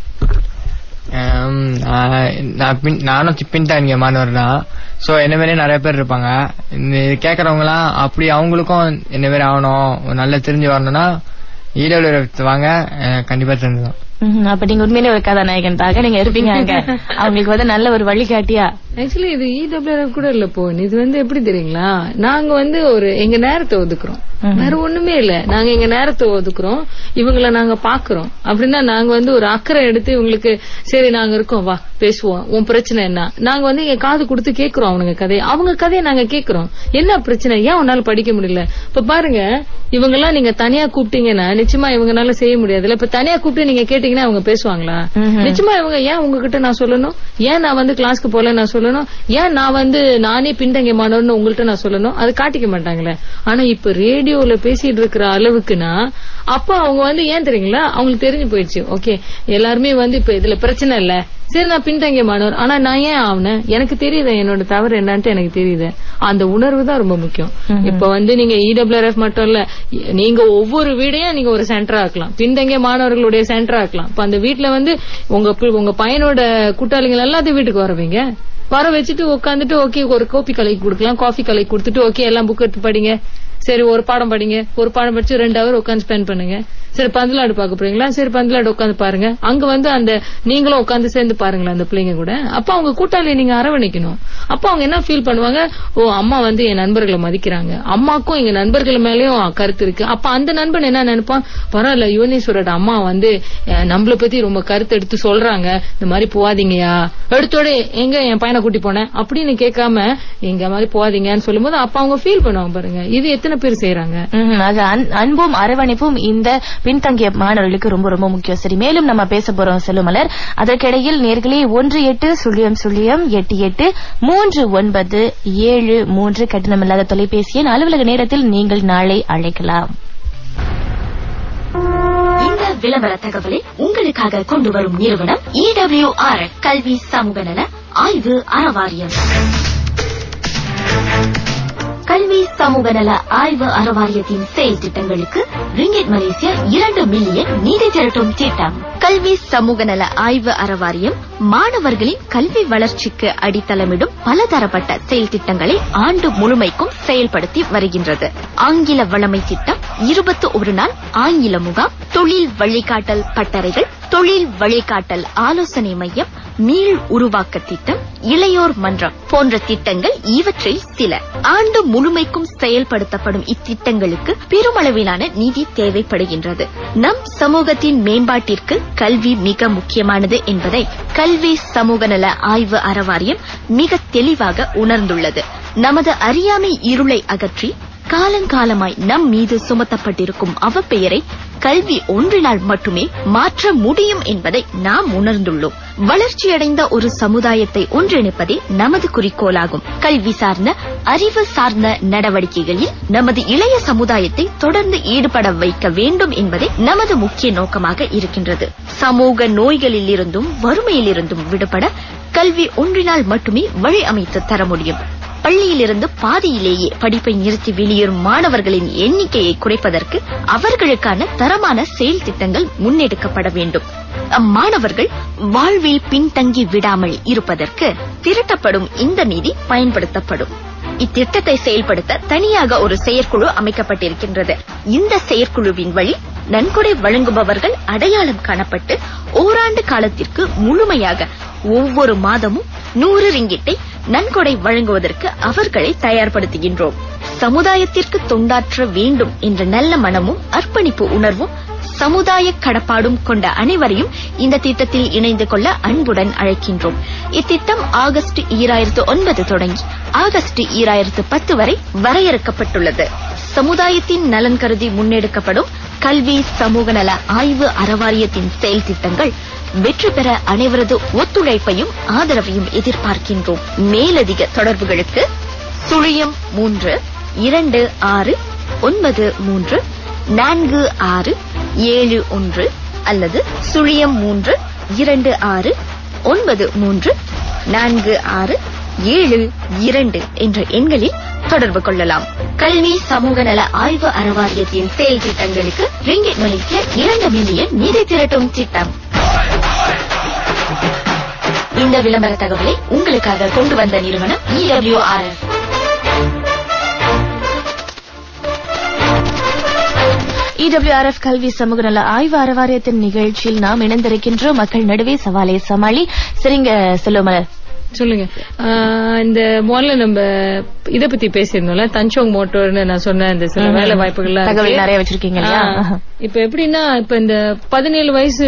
ஆம், நான் நான் பின்- நானும் சி- பின்தங்கிய மாணவர் தான் சோ என்ன மாதிரியே நிறைய பேர் இருப்பாங்க இந்த இது கேக்குறவங்க எல்லாம் அப்படி அவங்களுக்கும் என்ன மாதிரி ஆகணும் நல்லா தெரிஞ்சு வரணும்னா இடபிள்யூ வாங்க அஹ், கண்டிப்பா தெரிஞ்சுதான் ம்ஹும். அப்ப நீங்க உண்மையிலே ஒரு கதாநாயகன் தாக நீங்க இருப்பீங்க அங்க அவங்களுக்கு வந்து நல்ல ஒரு வழிகாட்டியா ஆக்சுவலி இது இடபிள்யூஆர் கூட இல்ல போ இது வந்து எப்படி தெரியுங்களா நாங்க வந்து ஒரு எங்க நேரத்தை ஒதுக்குறோம் வேற ஒண்ணுமே இல்ல நாங்க எங்க நேரத்தை ஒதுக்குறோம் இவங்கள நாங்க பாக்குறோம் அப்படின்னா நாங்க வந்து ஒரு அக்கறை எடுத்து இவங்களுக்கு சரி நாங்க இருக்கோம் வா பேசுவோம் உன் பிரச்சனை என்ன நாங்க வந்து எங்க காது கொடுத்து கேக்குறோம் அவனுங்க கதையை அவங்க கதையை நாங்க கேக்குறோம் என்ன பிரச்சனை ஏன் உன்னால படிக்க முடியல இப்ப பாருங்க இவங்க எல்லாம் நீங்க தனியா கூப்பிட்டீங்கன்னா நிச்சயமா இவங்கனால செய்ய முடியாதுல்ல இப்ப தனியா கூப்பிட்டு நீங்க கேட்டீங்கன்னா அவங்க பேசுவாங்களா நிச்சயமா இவங்க ஏன் உங்ககிட்ட நான் சொல்லணும் ஏன் நான் வந்து கிளாஸ்க்கு போல நான் சொல்லணும் ஏன் நான் வந்து நானே பின்தங்கிய மாணவர்னு உங்கள்ட்ட நான் சொல்லணும் அது காட்டிக்க மாட்டாங்களே ஆனா இப்ப ரேடியோல பேசிட்டு இருக்கிற அளவுக்குன்னா அப்ப அவங்க வந்து ஏன் தெரியுங்களா அவங்களுக்கு தெரிஞ்சு போயிடுச்சு ஓகே எல்லாருமே வந்து இப்ப இதுல பிரச்சனை இல்ல சரி நான் பின்தங்கிய மாணவர் ஆனா நான் ஏன் ஆவனேன் எனக்கு தெரியுது என்னோட தவறு என்னன்ட்டு எனக்கு தெரியுது அந்த உணர்வு தான் ரொம்ப முக்கியம் இப்ப வந்து நீங்க இடபிள்யூஆர்எஃப் மட்டும் இல்ல நீங்க ஒவ்வொரு வீடையும் நீங்க ஒரு சென்டர் ஆக்கலாம் பின்தங்கிய மாணவர்களுடைய சென்டர் ஆக்கலாம் இப்ப அந்த வீட்ல வந்து உங்க பி- உங்க பையனோட கூட்டாளிகள் எல்லாத்தையும் வீட்டுக்கு வரவீங்க வர வச்சுட்டு உட்காந்துட்டு ஓகே ஒரு கோப்பி கலக்கி கொடுக்கலாம் காஃபி கலக்கி கொடுத்துட்டு ஓகே எல்லாம் புக் எடுத்து படிங்க சரி ஒரு பாடம் படிங்க ஒரு பாடம் படிச்சு ரெண்டு ஹவர் உட்காந்து ஸ்பெண்ட் பண்ணுங்க சரி பந்தலாடு பார்க்க போறீங்களா சரி பந்தலாடு உட்காந்து பாருங்க அங்க வந்து அந்த நீங்களும் உட்காந்து சேர்ந்து பாருங்களேன் அந்த பிள்ளைங்க கூட அப்ப அவங்க கூட்டாளியை நீங்க அரவணைக்கணும் அப்ப அவங்க என்ன ஃபீல் பண்ணுவாங்க ஓ அம்மா வந்து என் நண்பர்களை மதிக்கிறாங்க அம்மாக்கும் எங்க நண்பர்கள் மேலயும் கருத்து இருக்கு அப்ப அந்த நண்பன் என்ன நினைப்பான் பரவாயில்ல யுவனேஸ்வரோட அம்மா வந்து அஹ், நம்மள பத்தி ரொம்ப கருத்து எடுத்து சொல்றாங்க இந்த மாதிரி போவாதீங்கயா எடுத்தோட எங்க என் பையனை கூட்டி போனேன் அப்படின்னு கேட்காம எங்க மாதிரி போவாதீங்கன்னு சொல்லும்போது அப்ப அவங்க ஃபீல் பண்ணுவாங்க பாருங்க இது எத்தனை பேர் செய்யறாங்க ம்ஹும். அது அன்- அன்பும் அரவணைப்பும் இந்த பின்தங்கிய மாணவர்களுக்கு ரொம்ப ரொம்ப முக்கியம் சரி மேலும் நம்ம பேச போறோம் செல்லுமலர் அதற்கிடையில் நேர்களே ஒன்று எட்டு சுழியம் சுழியம் எட்டு எட்டு மூன்று ஒன்பது ஏழு மூன்று கட்டணமில்லாத தொலைபேசி எண் அலுவலக நேரத்தில் நீங்கள் நாளை அழைக்கலாம் இந்த விளம்பர தகவலை உங்களுக்காக கொண்டு வரும் நிறுவனம் இடபிள்யூஆர் கல்வி சமூக நல ஆய்வு அறவாரியம் கல்வி சமூக நல ஆய்வு அறவாரியத்தின் செயல் திட்டங்களுக்கு ரிங்கிட் மலேசியா இரண்டு மில்லியன் நிதி திரட்டும் திட்டம் கல்வி சமூக நல ஆய்வு அறவாரியம் மாணவர்களின் கல்வி வளர்ச்சிக்கு அடித்தளமிடும் பலதரப்பட்ட செயல் திட்டங்களை ஆண்டு முழுமைக்கும் செயல்படுத்தி வருகின்றது ஆங்கில வளமை திட்டம் இருபத்தி ஒரு நாள் ஆங்கில முகாம் தொழில் வழிகாட்டல் பட்டறைகள் தொழில் வழிகாட்டல் ஆலோசனை மையம் மீள் உருவாக்க திட்டம் இளையோர் மன்றம் போன்ற திட்டங்கள் இவற்றில் சில ஆண்டு முழுமைக்கும் செயல்படுத்தப்படும் இத்திட்டங்களுக்கு பெருமளவிலான நிதி தேவைப்படுகின்றது நம் சமூகத்தின் மேம்பாட்டிற்கு கல்வி மிக முக்கியமானது என்பதை கல்வி சமூக நல ஆய்வு அறவாரியம் மிக தெளிவாக உணர்ந்துள்ளது நமது அறியாமை இருளை அகற்றி காலங்காலமாய் நம் மீது சுமத்தப்பட்டிருக்கும் அவப்பெயரை கல்வி ஒன்றினால் மட்டுமே மாற்ற முடியும் என்பதை நாம் உணர்ந்துள்ளோம் வளர்ச்சியடைந்த ஒரு சமுதாயத்தை ஒன்றிணைப்பதே நமது குறிக்கோளாகும் கல்வி சார்ந்த அறிவு சார்ந்த நடவடிக்கைகளில் நமது இளைய சமுதாயத்தை தொடர்ந்து ஈடுபட வைக்க வேண்டும் என்பதே நமது முக்கிய நோக்கமாக இருக்கின்றது சமூக நோய்களிலிருந்தும் வறுமையிலிருந்தும் விடுபட கல்வி ஒன்றினால் மட்டுமே வழி அமைத்து தர முடியும் பள்ளியிலிருந்து பாதியிலேயே படிப்பை நிறுத்தி வெளியேறும் மாணவர்களின் எண்ணிக்கையை குறைப்பதற்கு அவர்களுக்கான தரமான செயல் திட்டங்கள் முன்னெடுக்கப்பட வேண்டும் அம்மாணவர்கள் வாழ்வில் பின்தங்கி விடாமல் இருப்பதற்கு திரட்டப்படும் இந்த நிதி பயன்படுத்தப்படும் இத்திட்டத்தை செயல்படுத்த தனியாக ஒரு செயற்குழு அமைக்கப்பட்டிருக்கின்றது இந்த செயற்குழுவின் வழி நன்கொடை வழங்குபவர்கள் அடையாளம் காணப்பட்டு ஓராண்டு காலத்திற்கு முழுமையாக ஒவ்வொரு மாதமும் நூறு ரிங்கிட்டை நன்கொடை வழங்குவதற்கு அவர்களை தயார்படுத்துகின்றோம் சமுதாயத்திற்கு தொண்டாற்ற வேண்டும் என்ற நல்ல மனமும் அர்ப்பணிப்பு உணர்வும் சமுதாய கடப்பாடும் கொண்ட அனைவரையும் இந்த திட்டத்தில் இணைந்து கொள்ள அன்புடன் அழைக்கின்றோம் இத்திட்டம் ஆகஸ்ட் ஈராயிரத்து ஒன்பது தொடங்கி ஆகஸ்ட் ஈராயிரத்து பத்து வரை வரையறுக்கப்பட்டுள்ளது சமுதாயத்தின் நலன் கருதி முன்னெடுக்கப்படும் கல்வி சமூக நல ஆய்வு அறவாரியத்தின் செயல் திட்டங்கள் வெற்றி பெற அனைவரது ஒத்துழைப்பையும் ஆதரவையும் எதிர்பார்க்கின்றோம் மேலதிக தொடர்புகளுக்கு சுழியம் மூன்று இரண்டு ஆறு ஒன்பது மூன்று நான்கு ஆறு ஏழு ஒன்று அல்லது சுழியம் மூன்று இரண்டு ஆறு ஒன்பது மூன்று நான்கு ஆறு ஏழு இரண்டு என்ற எண்களில் தொடர்பு கொள்ளலாம் கல்வி சமூக நல ஆய்வு அறவாரியத்தின் செயல் திட்டங்களுக்கு ரிங்கிட் மணிக்கு இரண்டு மில்லியன் நிதி திரட்டும் திட்டம் இந்த விளம்பர தகவலை உங்களுக்காக கொண்டு வந்த நிறுவனம் இடபிள்யூஆர்எஃப் இடபிள்யூஆர்எஃப் கல்வி சமூக நல ஆய்வு அறவாரியத்தின் நிகழ்ச்சியில் நாம் இணைந்திருக்கின்றோம் மக்கள் நடுவே சவாலை சமாளி சரிங்க செல்வமலர் சொல்லுங்க ஆஹ் இந்த முதல்ல நம்ம இத பத்தி பேசியிருந்தோம்ல தஞ்சோங் மோட்டோர்னு நான் சொன்ன இந்த சில வேலை வாய்ப்புகள்லாம் தகவல் இருக்கு. நிறைய வச்சிருக்கீங்க இல்லையா ஆ. இப்ப எப்படின்னா இப்ப இந்த பதினேழு வயசு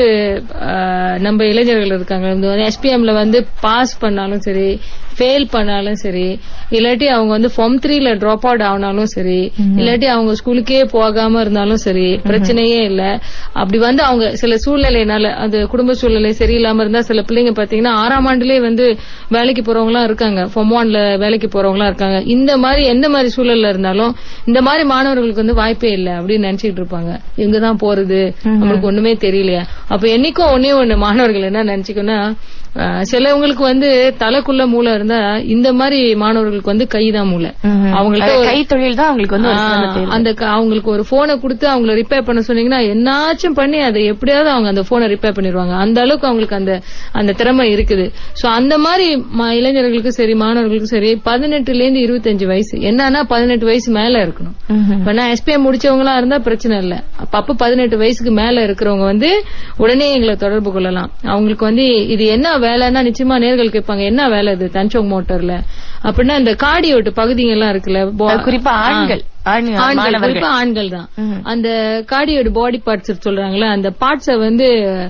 ஆஹ், நம்ம இளைஞர்கள் இருக்காங்க இந்த வந்து எஸ்பிஎம்ல வந்து பாஸ் பண்ணாலும் சரி ஃபெயில் பண்ணாலும் சரி இல்லாட்டி அவங்க வந்து ஃபார்ம் த்ரீல டிராப் அவுட் ஆனாலும் சரி இல்லாட்டி அவங்க ஸ்கூலுக்கே போகாம இருந்தாலும் சரி பிரச்சனையே இல்ல அப்படி வந்து அவங்க சில சூழ்நிலையினால அது குடும்ப சூழ்நிலை சரியில்லாம இருந்தா சில பிள்ளைங்க பாத்தீங்கன்னா ஆறாம் ஆண்டுலயே வந்து வேலைக்கு போறவங்க எல்லாம் இருக்காங்க ஃபார்ம் ஒன்ல வேலைக்கு போறவங்க எல்லாம் இருக்காங்க இந்த மாதிரி எந்த மாதிரி சூழல்ல இருந்தாலும் இந்த மாதிரி மாணவர்களுக்கு வந்து வாய்ப்பே இல்ல அப்படின்னு நினைச்சிட்டு இருப்பாங்க எங்கதான் போறது நம்மளுக்கு ஒண்ணுமே தெரியலையா அப்ப என்னைக்கும் ஒன்னே ஒண்ணு மாணவர்கள் என்ன நினைச்சுக்கோன்னா ஆஹ், சிலவங்களுக்கு வந்து தலைக்குள்ள மூளை இருந்தா இந்த மாதிரி மாணவர்களுக்கு வந்து கைதான் மூளை அவங்களுக்கு ஒரு- கை தொழில் தான் அவங்களுக்கு வந்து ஒரு சிறந்த ஆ, தேர்வு. அந்த க- அவங்களுக்கு ஒரு போனை கொடுத்து அவங்கள ரிப்பேர் பண்ண சொன்னீங்கன்னா என்னாச்சும் பண்ணி அதை எப்படியாவது அவங்க அந்த போனை ரிப்பேர் பண்ணிடுவாங்க அந்த அளவுக்கு அவங்களுக்கு அந்த அந்த திறமை இருக்குது சோ அந்த மாதிரி ம- இளைஞர்களுக்கும் சரி மாணவர்களுக்கும் சரி பதினெட்டுல இருந்து இருபத்தஞ்சு வயசு என்னன்னா பதினெட்டு வயசு மேல இருக்கணும் ம்ஹும். இப்ப நான் எஸ்பிஎம் முடிச்சவங்களா இருந்தா பிரச்சனை இல்ல அப்ப அப்ப பதினெட்டு வயசுக்கு மேல இருக்கிறவங்க வந்து உடனே எங்களை தொடர்பு கொள்ளலாம் அவங்களுக்கு வந்து இது என்ன வேலைன்னா நிச்சயமா நேர்கள் கேட்பாங்க என்ன வேலை இது தஞ்சோங் மோட்டார்ல அப்படின்னா இந்த காடியோட்டு பகுதிங்க எல்லாம் இருக்குல்ல போ- அது குறிப்பா ஆ. ஆண்கள் ஆண் ஆண்கள் மாணவர்கள் குறிப்பா ஆண்கள் தான் ம். அந்த கார்டியோட பாடி பார்ட்ஸ் சொல்றாங்களே அந்த பார்ட்ஸ வந்து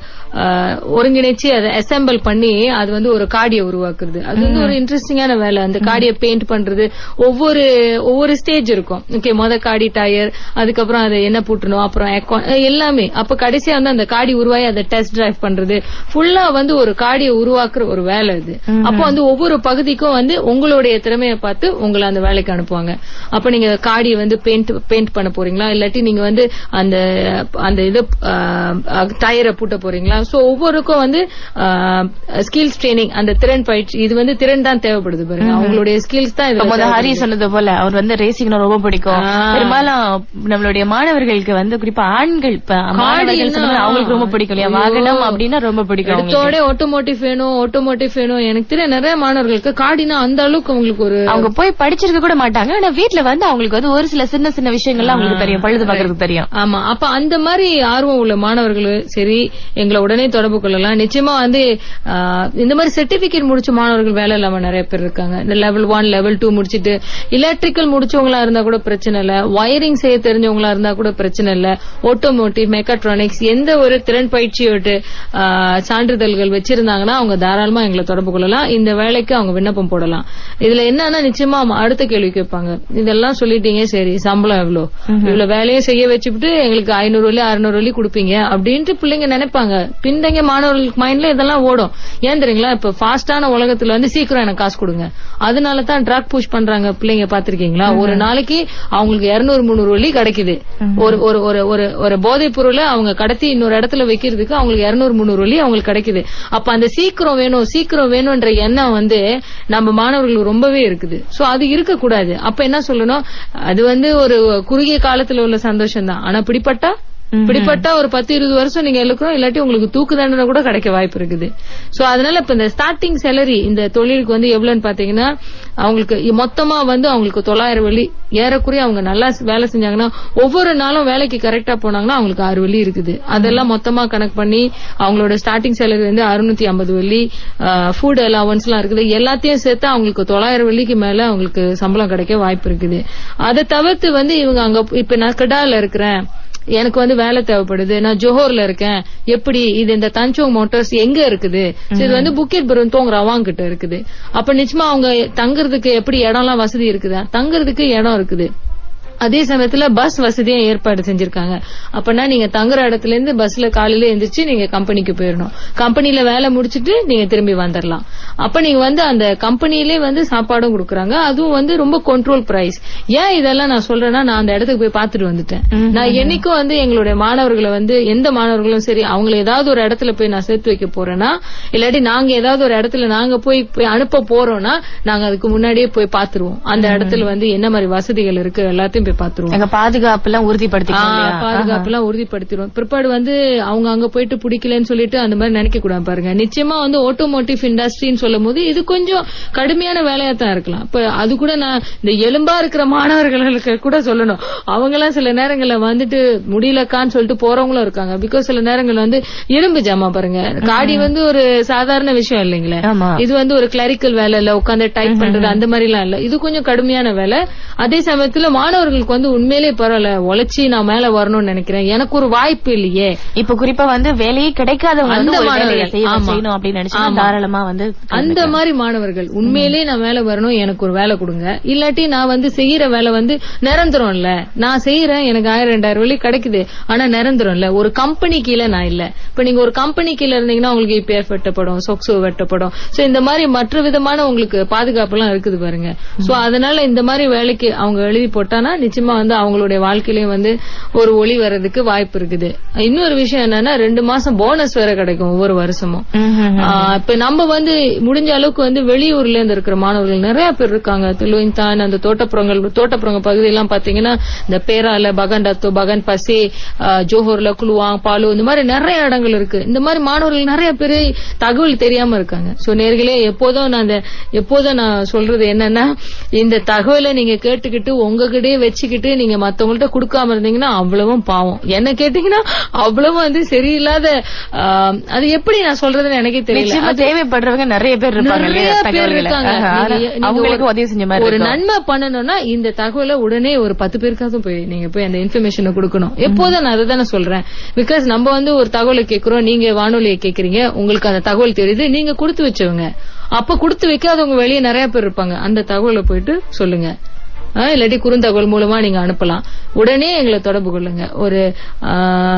அஹ், ஒருங்கிணைச்சு அதை அசெம்பிள் பண்ணி அது வந்து ஒரு காடியை உருவாக்குறது அது வந்து ஒரு இன்ட்ரெஸ்டிங்கான வேலை அந்த காடியை பெயிண்ட் பண்றது ஒவ்வொரு ஒவ்வொரு ஸ்டேஜ் இருக்கும் ஓகே மொத காடி டயர் அதுக்கப்புறம் அதை என்ன பூட்டணும் அப்புறம் aircon, அஹ், எல்லாமே அப்ப கடைசியா வந்து அந்த காடி உருவாகி அதை டெஸ்ட் டிரைவ் பண்றது ஃபுல்லா வந்து ஒரு காடியை உருவாக்குற ஒரு வேலை இது அப்போ வந்து ஒவ்வொரு பகுதிக்கும் வந்து உங்களுடைய திறமையை பார்த்து உங்களை அந்த வேலைக்கு அனுப்புவாங்க அப்ப நீங்க காடியை வந்து பெயிண்ட் பெயிண்ட் பண்ண போறீங்களா இல்லாட்டி நீங்க வந்து அந்த அந்த இது டயரை பூட்ட போறீங்களா சோ ஒவ்வொருக்கும் வந்து ஸ்கில்ஸ் ட்ரைனிங் அந்த திறன் பயிற்சி இது வந்து திறன் தான் தேவைப்படுது பாருங்க அவங்களுடைய ஸ்கில்ஸ் தான் இப்ப இதுல முத ஹரி தேவைப்படுது. சொன்னது போல அவர் வந்து ரேசிங்னா ரொம்ப பிடிக்கும் ஆ. பெரும்பாலும் நம்மளுடைய மாணவர்களுக்கு வந்து குறிப்பா ஆண்கள் இப்ப மாணவர்கள் சொன்னது அவங்களுக்கு ரொம்ப பிடிக்கும் இல்லையா வாகனம் அப்படின்னா ரொம்ப பிடிக்கும் அவங்களுக்கு. எடுத்தோட ஆட்டோமோட்டிவ் வேணும் ஆட்டோமோட்டிவ் வேணும் எனக்கு தெரிய நிறைய மாணவர்களுக்கு காடினா அந்த அளவுக்கு அவங்களுக்கு ஒரு அவங்க போய் படிச்சிருக்க கூட மாட்டாங்க ஆனா வீட்ல வந்து அவங்களுக்கு வந்து ஒரு சில சின்ன சின்ன விஷயங்கள்லாம் அவங்களுக்கு தெரியும் பழுது பாக்குறதுக்கு தெரியும் ஆமா அப்ப அந்த மாதிரி ஆர்வம் உள்ள மாணவர்கள் சரி எங்களை உடனே தொடர்பு கொள்ளலாம் நிச்சயமா வந்து ஆஹ், இந்த மாதிரி சர்டிபிகேட் முடிச்ச மாணவர்கள் வேலை இல்லாம நிறைய பேர் இருக்காங்க இந்த லெவல் ஒன் லெவல் டூ முடிச்சிட்டு எலக்ட்ரிக்கல் முடிச்சவங்களா இருந்தா கூட பிரச்சனை இல்ல வயரிங் செய்ய தெரிஞ்சவங்களா இருந்தா கூட பிரச்சனை இல்ல ஆட்டோமோட்டிவ் மெக்காட்ரானிக்ஸ் எந்த ஒரு திறன் பயிற்சியோட ஆஹ், சான்றிதழ்கள் வச்சிருந்தாங்கன்னா அவங்க தாராளமா எங்களை தொடர்பு கொள்ளலாம் இந்த வேலைக்கு அவங்க விண்ணப்பம் போடலாம் இதுல என்னன்னா நிச்சயமா அடுத்த கேள்வி கேட்பாங்க இதெல்லாம் சொல்லிட்டீங்க சரி சரி சம்பளம் எவ்வளவு இவ்வளவு வேலையை செய்ய வச்சுட்டு எங்களுக்கு ஐநூறு வழி அறுநூறு வழி கொடுப்பீங்க அப்படின்ட்டு பிள்ளைங்க நினைப்பாங்க பின்தங்கிய மாணவர்களுக்கு மைண்ட்ல இதெல்லாம் ஓடும் ஏன் தெரியுங்களா இப்ப ஃபாஸ்டான உலகத்துல வந்து சீக்கிரம் எனக்கு காசு கொடுங்க அதனால தான் ட்ரக் புஷ் பண்றாங்க பிள்ளைங்க பாத்திருக்கீங்களா ஒரு நாளைக்கு அவங்களுக்கு இருநூறு முந்நூறு வழி கிடைக்குது ஒரு ஒரு ஒரு ஒரு ஒரு போதைப் பொருளை அவங்க கடத்தி இன்னொரு இடத்துல வைக்கிறதுக்கு அவங்களுக்கு இருநூறு முந்நூறு வழி அவங்களுக்கு கிடைக்குது அப்ப அந்த சீக்கிரம் வேணும் சீக்கிரம் வேணும்ன்ற எண்ணம் வந்து நம்ம மாணவர்களுக்கு ரொம்பவே இருக்குது சோ அது இருக்க கூடாது அப்ப என்ன சொல்லணும் அது வந்து ஒரு குறுகிய காலத்துல உள்ள சந்தோஷம் தான் ஆனா பிடிப்பட்டா பிடிப்பட்டா ஒரு பத்து இருபது வருஷம் நீங்க இழுக்கிறோம் இல்லாட்டி உங்களுக்கு தூக்கு தண்டனை கூட கிடைக்க வாய்ப்பு இருக்குது சோ அதனால இப்ப இந்த ஸ்டார்டிங் சேலரி இந்த தொழிலுக்கு வந்து எவ்வளவுன்னு பாத்தீங்கன்னா அவங்களுக்கு இ- மொத்தமா வந்து அவங்களுக்கு தொள்ளாயிரம் வெள்ளி ஏறக்குறைய அவங்க நல்லா ஸ்- வேலை செஞ்சாங்கன்னா ஒவ்வொரு நாளும் வேலைக்கு கரெக்டா போனாங்கன்னா அவங்களுக்கு ஆறு வெள்ளி இருக்குது அதெல்லாம் மொத்தமா கணக்கு பண்ணி அவங்களோட ஸ்டார்டிங் சேலரி வந்து அறுநூத்தி ஐம்பது வெள்ளி ஃபுட் அலவன்ஸ் எல்லாம் இருக்குது எல்லாத்தையும் சேர்த்து அவங்களுக்கு தொள்ளாயிரம் வெள்ளிக்கு மேல அவங்களுக்கு சம்பளம் கிடைக்க வாய்ப்பு இருக்குது அதை தவிர்த்து வந்து இவங்க அங்க இப்ப நான் கிடால இருக்கிறேன் எனக்கு வந்து வேலை தேவைப்படுது நான் ஜோஹர்ல இருக்கேன் எப்படி இது இந்த தஞ்சோங் மோட்டார்ஸ் எங்க இருக்குது So, இது வந்து புக்கெட் பருவம் ரவாங் கிட்ட இருக்குது அப்ப நிச்சயமா அவங்க தங்குறதுக்கு எப்படி இடம்லாம் வசதி இருக்குதா தங்குறதுக்கு இடம் இருக்குது அதே சமயத்துல பஸ் வசதியும் ஏற்பாடு செஞ்சிருக்காங்க அப்பனா நீங்க தங்குற இடத்துல இருந்து பஸ்ல காலையில எந்திரிச்சு நீங்க கம்பெனிக்கு போயிடணும் கம்பெனில வேலை முடிச்சிட்டு நீங்க திரும்பி வந்துடலாம் அப்ப நீங்க வந்து அந்த கம்பெனிலே வந்து சாப்பாடும் கொடுக்கறாங்க அதுவும் வந்து ரொம்ப கண்ட்ரோல் பிரைஸ் ஏன் இதெல்லாம் நான் சொல்றேன்னா நான் அந்த இடத்துக்கு போய் பார்த்துட்டு வந்துட்டேன் நான் என்னைக்கும் வந்து எங்களுடைய மாணவர்களை வந்து எந்த மாணவர்களும் சரி அவங்களை ஏதாவது ஒரு இடத்துல போய் நான் சேர்த்து வைக்க போறேன்னா இல்லாட்டி நாங்க ஏதாவது ஒரு இடத்துல நாங்க போய் போய் அனுப்ப போறோம்னா நாங்க அதுக்கு முன்னாடியே போய் பாத்துருவோம் அந்த இடத்துல வந்து என்ன மாதிரி வசதிகள் இருக்கு எல்லாத்தையும் போய் பாத்துருவோம் எங்க பாதுகாப்பு எல்லாம் உறுதிப்படுத்திக்கணும் இல்லையா? பாதுகாப்பு எல்லாம் உறுதிப்படுத்திடுவோம் பிற்பாடு வந்து அவங்க அங்க போயிட்டு பிடிக்கலன்னு சொல்லிட்டு அந்த மாதிரி நினைக்க கூடாது பாருங்க நிச்சயமா வந்து ஆட்டோமோட்டிவ் இண்டஸ்ட்ரின்னு சொல்லும் போது இது கொஞ்சம் கடுமையான வேலையா தான் இருக்கலாம் இப்ப அது கூட நான் இந்த எலும்பா இருக்கிற மாணவர்களுக்கு கூட சொல்லணும் அவங்க எல்லாம் சில நேரங்கள்ல வந்துட்டு முடியலக்கான்னு சொல்லிட்டு போறவங்களும் இருக்காங்க பிகாஸ் சில நேரங்கள்ல வந்து இரும்பு ஜாமா பாருங்க காடி வந்து ஒரு சாதாரண விஷயம் இல்லைங்களே ஆமா. இது வந்து ஒரு கிளரிக்கல் வேலை இல்ல உட்காந்து டைப் பண்றது அந்த மாதிரி எல்லாம் இல்ல இது கொஞ்சம் கடுமையான வேலை அதே சமயத்துல மாணவர்களுக்கு வந்து உண்மையிலேயே பரவாயில்ல உழைச்சி நான் மேல வரணும்னு நினைக்கிறேன் எனக்கு ஒரு வாய்ப்பு இல்லையே இப்ப குறிப்பா வந்து வேலையே கிடைக்காதவங்க வந்து அந்த ஒரு வேலையை மாணவர்கள். செய்ய- ஆமா. செய்யணும் அப்படின்னு நினைச்சா ஆமா. தாராளமா வந்து அந்த மாதிரி மாணவர்கள் உண்மையிலேயே நான் வேலை வரணும் எனக்கு ஒரு வேலை கொடுங்க இல்லாட்டி நான் வந்து செய்யற வேலை வந்து நிரந்தரம் இல்ல நான் செய்யறேன் எனக்கு ஆயிரம் ரெண்டாயிரம் வழி கிடைக்குது ஆனா நிரந்தரம் இல்ல ஒரு கம்பெனி கீழே நான் இல்ல இப்ப நீங்க ஒரு கம்பெனி கீழே இருந்தீங்கன்னா உங்களுக்கு இபிஎஃப் வெட்டப்படும் சொக்சோ வெட்டப்படும் சோ இந்த மாதிரி மற்ற விதமான உங்களுக்கு பாதுகாப்பு எல்லாம் இருக்குது பாருங்க சோ அதனால இந்த மாதிரி வேலைக்கு அவங்க எழுதி போட்டானா நிச்சயமா வந்து அவங்களுடைய வாழ்க்கையிலயும் வந்து ஒரு ஒளி வர்றதுக்கு வாய்ப்பு இருக்குது இன்னொரு விஷயம் என்னன்னா ரெண்டு மாசம் போனஸ் வேற கிடைக்கும் ஒவ்வொரு வருஷமும் ஆ, இப்ப நம்ம வந்து முடிஞ்ச அளவுக்கு வந்து வெளியூர்ல இருந்து இருக்கிற மாணவர்கள் நிறைய பேர் இருக்காங்க தெலுவின்தான் அந்த தோட்டப்புறங்கள் தோட்டப்புறங்கள் பகுதியெல்லாம் பாத்தீங்கன்னா இந்த பேரால பகண்டாத்தோ பகன் பசே ஆ, ஜோஹர்ல குலுவாங் பாலு இந்த மாதிரி நிறைய இடங்கள் இருக்கு இந்த மாதிரி மாணவர்கள் நிறைய பேர் தகவல் தெரியாம இருக்காங்க சோ நேர்களே எப்போதும் நான் அந்த எப்போதும் நான் சொல்றது என்னன்னா இந்த தகவலை நீங்க கேட்டுக்கிட்டு உங்ககிட்டயே வச்சுக்கிட்டு நீங்க மத்தவங்கள்ட்ட கொடுக்காம இருந்தீங்கன்னா அவ்வளவும் பாவம் என்ன கேட்டீங்கன்னா அவ்வளவும் வந்து சரியில்லாத ஆ, அது எப்படி நான் சொல்றதுன்னு எனக்கே தெரியல நிச்சயமா அது தேவைப்படுறவங்க நிறைய பேர் இருப்பாங்க நிறைய இல்லையா? பேர் தகவல்களை. இருக்காங்க ஆஹா, நீங்க- நீங்க அவங்களுக்கு ஒரு- உதவி செஞ்ச மாதிரி ஒரு இருக்கும். நன்மை பண்ணணும்னா இந்த தகவலை உடனே ஒரு பத்து பேருக்காவது போய் நீங்க போய் அந்த இன்ஃபர்மேஷனை கொடுக்கணும் எப்போதும் நான் அதை தானே சொல்றேன் பிகாஸ் நம்ம வந்து ஒரு தகவலை கேட்கிறோம் நீங்க வானொலியை கேக்குறீங்க உங்களுக்கு அந்த தகவல் தெரியுது நீங்க கொடுத்து வச்சவங்க அப்ப கொடுத்து வைக்காதவங்க வெளியே நிறைய பேர் இருப்பாங்க அந்த தகவலை போயிட்டு சொல்லுங்க ஆ, இல்லாட்டி குறுந்தகவல் மூலமா நீங்க அனுப்பலாம் உடனே எங்களை தொடர்பு கொள்ளுங்க ஒரு ஆ,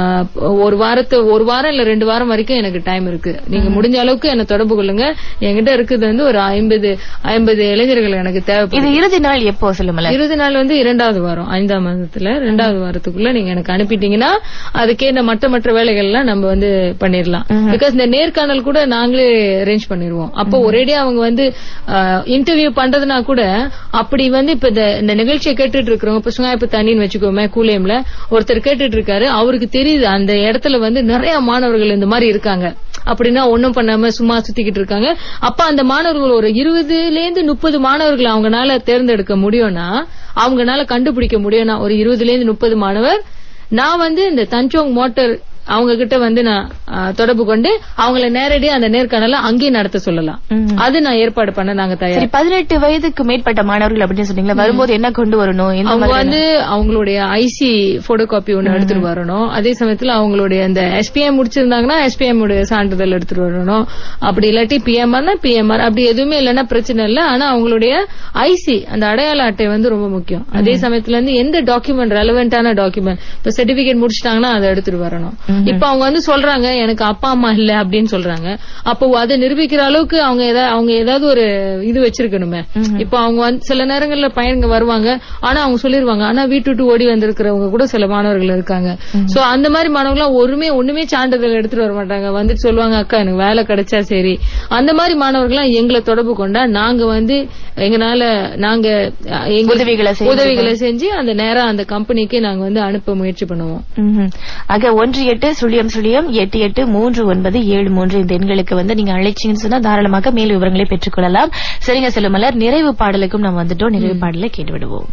ஒரு வாரத்து ஒரு வாரம் இல்ல ரெண்டு வாரம் வரைக்கும் எனக்கு டைம் இருக்கு நீங்க முடிஞ்ச அளவுக்கு என்ன தொடர்பு கொள்ளுங்க என்கிட்ட இருக்குது வந்து ஒரு ஐம்பது ஐம்பது இளைஞர்கள் எனக்கு இது தேவைப்படுது இறுதி நாள் எப்போ சொல்லுங்களேன் இருபது நாள் வந்து இரண்டாவது வாரம் ஐந்தாம் மாதத்துல ரெண்டாவது வாரத்துக்குள்ள நீங்க எனக்கு அனுப்பிட்டீங்கன்னா அதுக்கே மற்ற மற்ற வேலைகள் எல்லாம் நம்ம வந்து பண்ணிடலாம் பிகாஸ் இந்த நேர்காணல் கூட நாங்களே அரேஞ்ச் பண்ணிடுவோம் அப்போ ஒரேடியா அவங்க வந்து இன்டர்வியூ பண்றதுனா கூட அப்படி வந்து இப்ப இந்த இந்த நிகழ்ச்சியை கேட்டுட்டு இருக்கிறவங்க இப்ப சுங்காய்ப்பு தண்ணின்னு வச்சுக்கோமே கூலியம்ல ஒருத்தர் கேட்டுட்டு இருக்காரு அவருக்கு தெரியுது அந்த இடத்துல வந்து நிறைய மாணவர்கள் இந்த மாதிரி இருக்காங்க அப்படின்னா ஒண்ணும் பண்ணாம சும்மா சுத்திக்கிட்டு இருக்காங்க அப்ப அந்த மாணவர்கள் ஒரு இருபதுல இருந்து முப்பது மாணவர்கள் அவங்கனால தேர்ந்தெடுக்க முடியும்னா அவங்கனால கண்டுபிடிக்க முடியும்னா ஒரு இருபதுல இருந்து முப்பது மாணவர் நான் வந்து இந்த தஞ்சோங் மோட்டார் அவங்க கிட்ட வந்து நான் ஆ, தொடர்பு கொண்டு அவங்கள நேரடியா அந்த நேர்காணல அங்கேயே நடத்த சொல்லலாம் அது நான் ஏற்பாடு பண்ண நாங்க தயார் சரி பதினெட்டு வயதுக்கு மேற்பட்ட மாணவர்கள் அப்படின்னு சொன்னீங்களா வரும்போது என்ன கொண்டு வரணும் எந்த அவங்க மாதிரியான- வந்து அவங்களுடைய ஐசி போட்டோ காப்பி ஒண்ணு எடுத்துட்டு வரணும் அதே சமயத்துல அவங்களுடைய அந்த எஸ்பிஎம் முடிச்சிருந்தாங்கன்னா எஸ்பிஎம் உடைய சான்றிதழ் எடுத்துட்டு வரணும் அப்படி இல்லாட்டி பிஎம்ஆர்னா பிஎம்ஆர் அப்படி எதுவுமே இல்லைன்னா பிரச்சனை இல்ல ஆனா அவங்களுடைய ஐசி அந்த அடையாள அட்டை வந்து ரொம்ப முக்கியம் அதே சமயத்துல வந்து எந்த டாக்குமெண்ட் ரெலவெண்டான டாக்குமெண்ட் இப்ப சர்டிபிகேட் முடிச்சிட்டாங்கன்னா அதை எடுத்துட்டு வரணும் இப்ப அவங்க வந்து சொல்றாங்க எனக்கு அப்பா அம்மா இல்ல அப்படின்னு சொல்றாங்க அப்போ அதை நிரூபிக்கிற அளவுக்கு அவங்க ஏதாவது அவங்க ஏதாவது ஒரு இது வச்சிருக்கணுமே இப்போ அவங்க வந்து சில நேரங்கள்ல பையனுங்க வருவாங்க ஆனா அவங்க சொல்லிருவாங்க ஆனா வீட்டு விட்டு ஓடி வந்திருக்கிறவங்க கூட சில மாணவர்கள் இருக்காங்க சோ அந்த மாதிரி மாணவர்கள் ஒருமே ஒண்ணுமே சான்றிதழ் எடுத்துட்டு வர மாட்டாங்க வந்துட்டு சொல்லுவாங்க அக்கா எனக்கு வேலை கிடைச்சா சரி அந்த மாதிரி மாணவர்கள்லாம் எங்களை தொடர்பு கொண்டா நாங்க வந்து எங்கனால நாங்க அஹ், எங்க உதவிகளை செய்து உதவிகளை செஞ்சு அந்த நேரா அந்த கம்பெனிக்கு நாங்க வந்து அனுப்ப முயற்சி பண்ணுவோம் ம்ஹும். ஆக ஒன்று எட்டு சுழியம் சுழியம் எட்டு எட்டு மூன்று ஒன்பது ஏழு மூன்று இந்த எண்களுக்கு வந்து நீங்க அழைச்சீங்கன்னு சொன்னா தாராளமாக மேல் விவரங்களை பெற்றுக்கொள்ளலாம் சரிங்க செல்லுமலர் நிறைவு பாடலுக்கும் நம்ம வந்துட்டோம் நிறைவு பாடலை கேட்டு விடுவோம்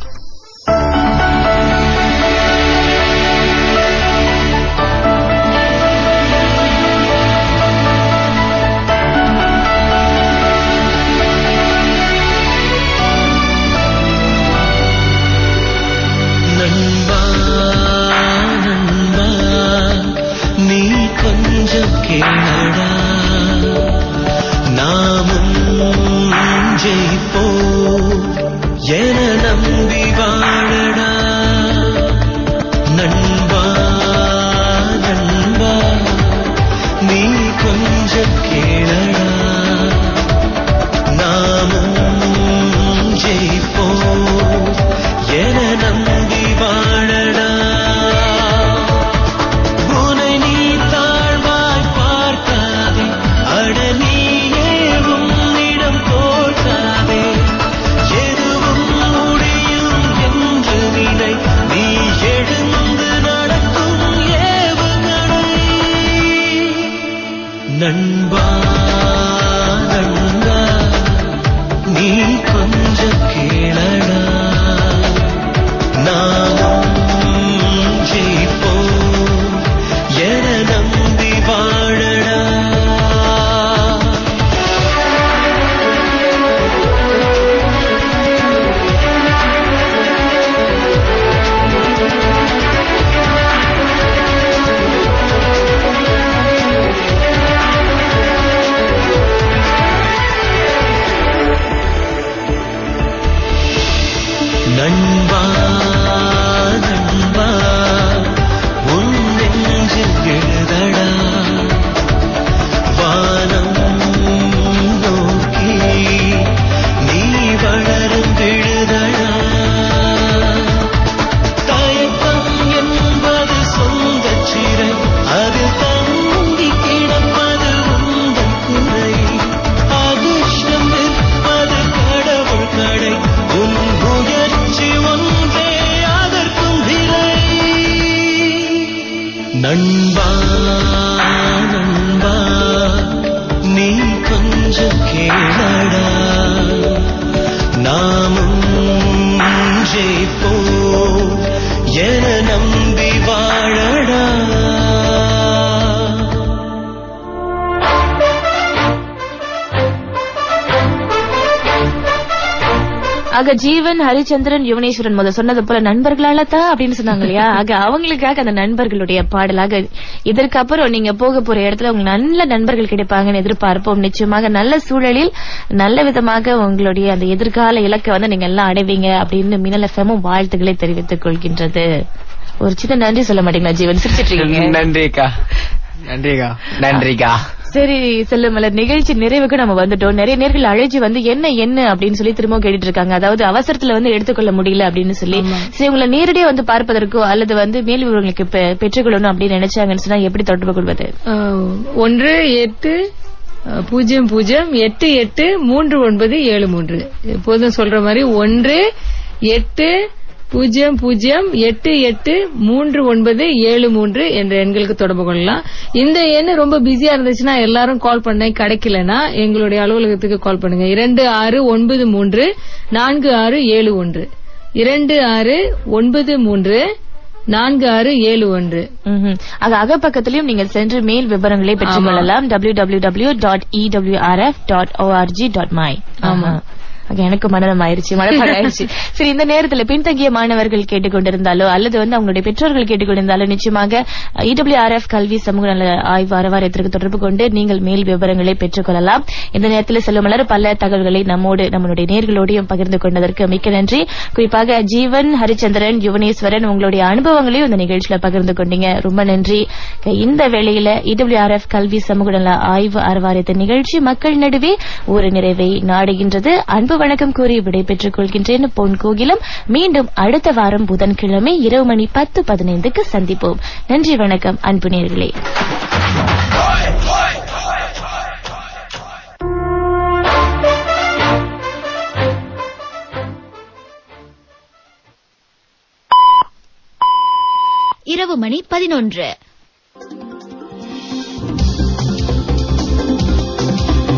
நண்பா நண்பா நீ கொஞ்சம் கேளடா நாமும் ஜெயிப்போ என நம்பி வாழடா நண்பா நண்பா நீ கொஞ்சம் கேளடா நாமும் ஜெயிப்போம் என நம்பி வாழடா உனை நீ தாழ்வாய் பார்க்காதே அட நீயே உன்னிடம் தோற்றாதே எதுவும் முடியும் என்று நினை நீ எழுந்து நடக்கும் ஏவுகணை நண்பா நண்பா நீ கொஞ்சம் கேளடா நாமும் ஜெயிப்போம் என நம்பி வாழடா நண்பா நண்பா உன் நெஞ்சில் எழுதடா வானம் நோக்கி நீ வளரும் விழுதடா தயக்கம் என்பது சொந்த சிறை அது தங்கி கிடப்பது உந்தன் குறை அதிர்ஷ்டம் நிற்பது கடவுள் கடை உன் முயற்சி ஒன்றே அதற்கும் விலை நண்பா நண்பா நீ கொஞ்சம் கேளடா நாமும் ஜெயிப்போம் என நம்பி வாழடா ஆக ஜீவன் ஹரிச்சந்திரன் யுவனேஸ்வரன் முத சொன்னது போல நண்பர்களால தான் அப்படின்னு சொன்னாங்க இல்லையா ஆக அவங்களுக்காக அந்த நண்பர்களுடைய பாடலாக இதற்கு அப்புறம் நீங்க போக போற இடத்துல உங்களுக்கு நல்ல நண்பர்கள் கிடைப்பாங்கன்னு எதிர்பார்ப்போம் நிச்சயமாக நல்ல சூழலில் நல்ல விதமாக உங்களுடைய அந்த எதிர்கால இலக்கை வந்து நீங்க எல்லாம் அடைவீங்க அப்படின்னு மின்னல் எஃப்எம்மும் வாழ்த்துக்களை தெரிவித்துக் கொள்கின்றது ஒரு சின்ன நன்றி சொல்ல மாட்டீங்களா ஜீவன் சிரிச்சிட்டு இருக்கீங்க நன்றிக்கா நன்றிக்கா நன்றிக்கா சரி செல்லுமலர் நிகழ்ச்சி நிறைவுக்கு நம்ம வந்துட்டோம் நிறைய நேர்கள் அழைச்சி வந்து என்ன என்ன அப்படின்னு சொல்லி திரும்ப கேட்டுட்டு இருக்காங்க அதாவது அவசரத்துல வந்து எடுத்துக்கொள்ள முடியல அப்படின்னு சொல்லி சரி உங்களை நேரடியா வந்து பார்ப்பதற்கோ அல்லது வந்து மேல் விவரங்களுக்கு பெ- பெற்றுக்கொள்ளணும் அப்படின்னு நினைச்சாங்கன்னு சொன்னா எப்படி தொடர்பு கொள்வது ஆஹ், ஒன்று எட்டு ஆஹ், பூஜ்ஜியம் பூஜ்ஜியம் எட்டு எட்டு மூன்று ஒன்பது ஏழு மூன்று எப்போதும் சொல்ற மாதிரி ஒன்று எட்டு பூஜ்ஜியம் பூஜ்ஜியம் எட்டு எட்டு மூன்று ஒன்பது ஏழு மூன்று என்ற எண்களுக்கு தொடர்பு கொள்ளலாம் இந்த எண் ரொம்ப பிஸியா இருந்துச்சுன்னா எல்லாரும் கால் பண்ண கிடைக்கலனா எங்களுடைய அலுவலகத்துக்கு கால் பண்ணுங்க இரண்டு ஆறு ஒன்பது மூன்று நான்கு ஆறு ஏழு ஒன்று இரண்டு ஆறு ஒன்பது மூன்று நான்கு ஆறு ஏழு ஒன்று ம்ஹும். ஆக அகப்பக்கத்திலையும் நீங்கள் சென்று மேல் விவரங்களை பெற்றுக் கொள்ளலாம் W W W dot E W R F dot O R G dot மை ஆமா ஆக எனக்கு மனநலம் ஆயிருச்சு மனப்பாடம் ஆயிருச்சு சரி இந்த நேரத்துல பின்தங்கிய மாணவர்கள் கேட்டுக்கொண்டிருந்தாலோ அல்லது வந்து அவங்களுடைய பெற்றோர்கள் கேட்டுக்கொண்டிருந்தாலோ நிச்சயமாக இடபிள்யூஆர்எஃப் கல்வி சமூக நல ஆய்வு அறவாரியத்திற்கு தொடர்பு கொண்டு நீங்கள் மேல் விவரங்களை பெற்றுக் கொள்ளலாம் இந்த நேரத்தில் செல்வமலர் பல தகவல்களை நம்மோடு நம்மளுடைய நேர்களோடையும் பகிர்ந்து கொண்டதற்கு மிக்க நன்றி குறிப்பாக ஜீவன் ஹரிச்சந்திரன் யுவனேஸ்வரன் உங்களுடைய அனுபவங்களையும் இந்த நிகழ்ச்சியில பகிர்ந்து கொண்டீங்க ரொம்ப நன்றி இந்த வேளையில இடபிள்யூஆர்எஃப் கல்வி சமூக நல ஆய்வு அறவாரியத்தின் நிகழ்ச்சி மக்கள் நடுவே ஒரு நிறைவை நாடுகின்றது அன்பு வணக்கம் கூறி விடைபெற்றுக் கொள்கின்றேன் பொன் கோகிலம் மீண்டும் அடுத்த வாரம் புதன்கிழமை இரவு மணி பத்து பதினைந்துக்கு சந்திப்போம் நன்றி வணக்கம் அன்பு நேர்களே இரவு மணி பதினொன்று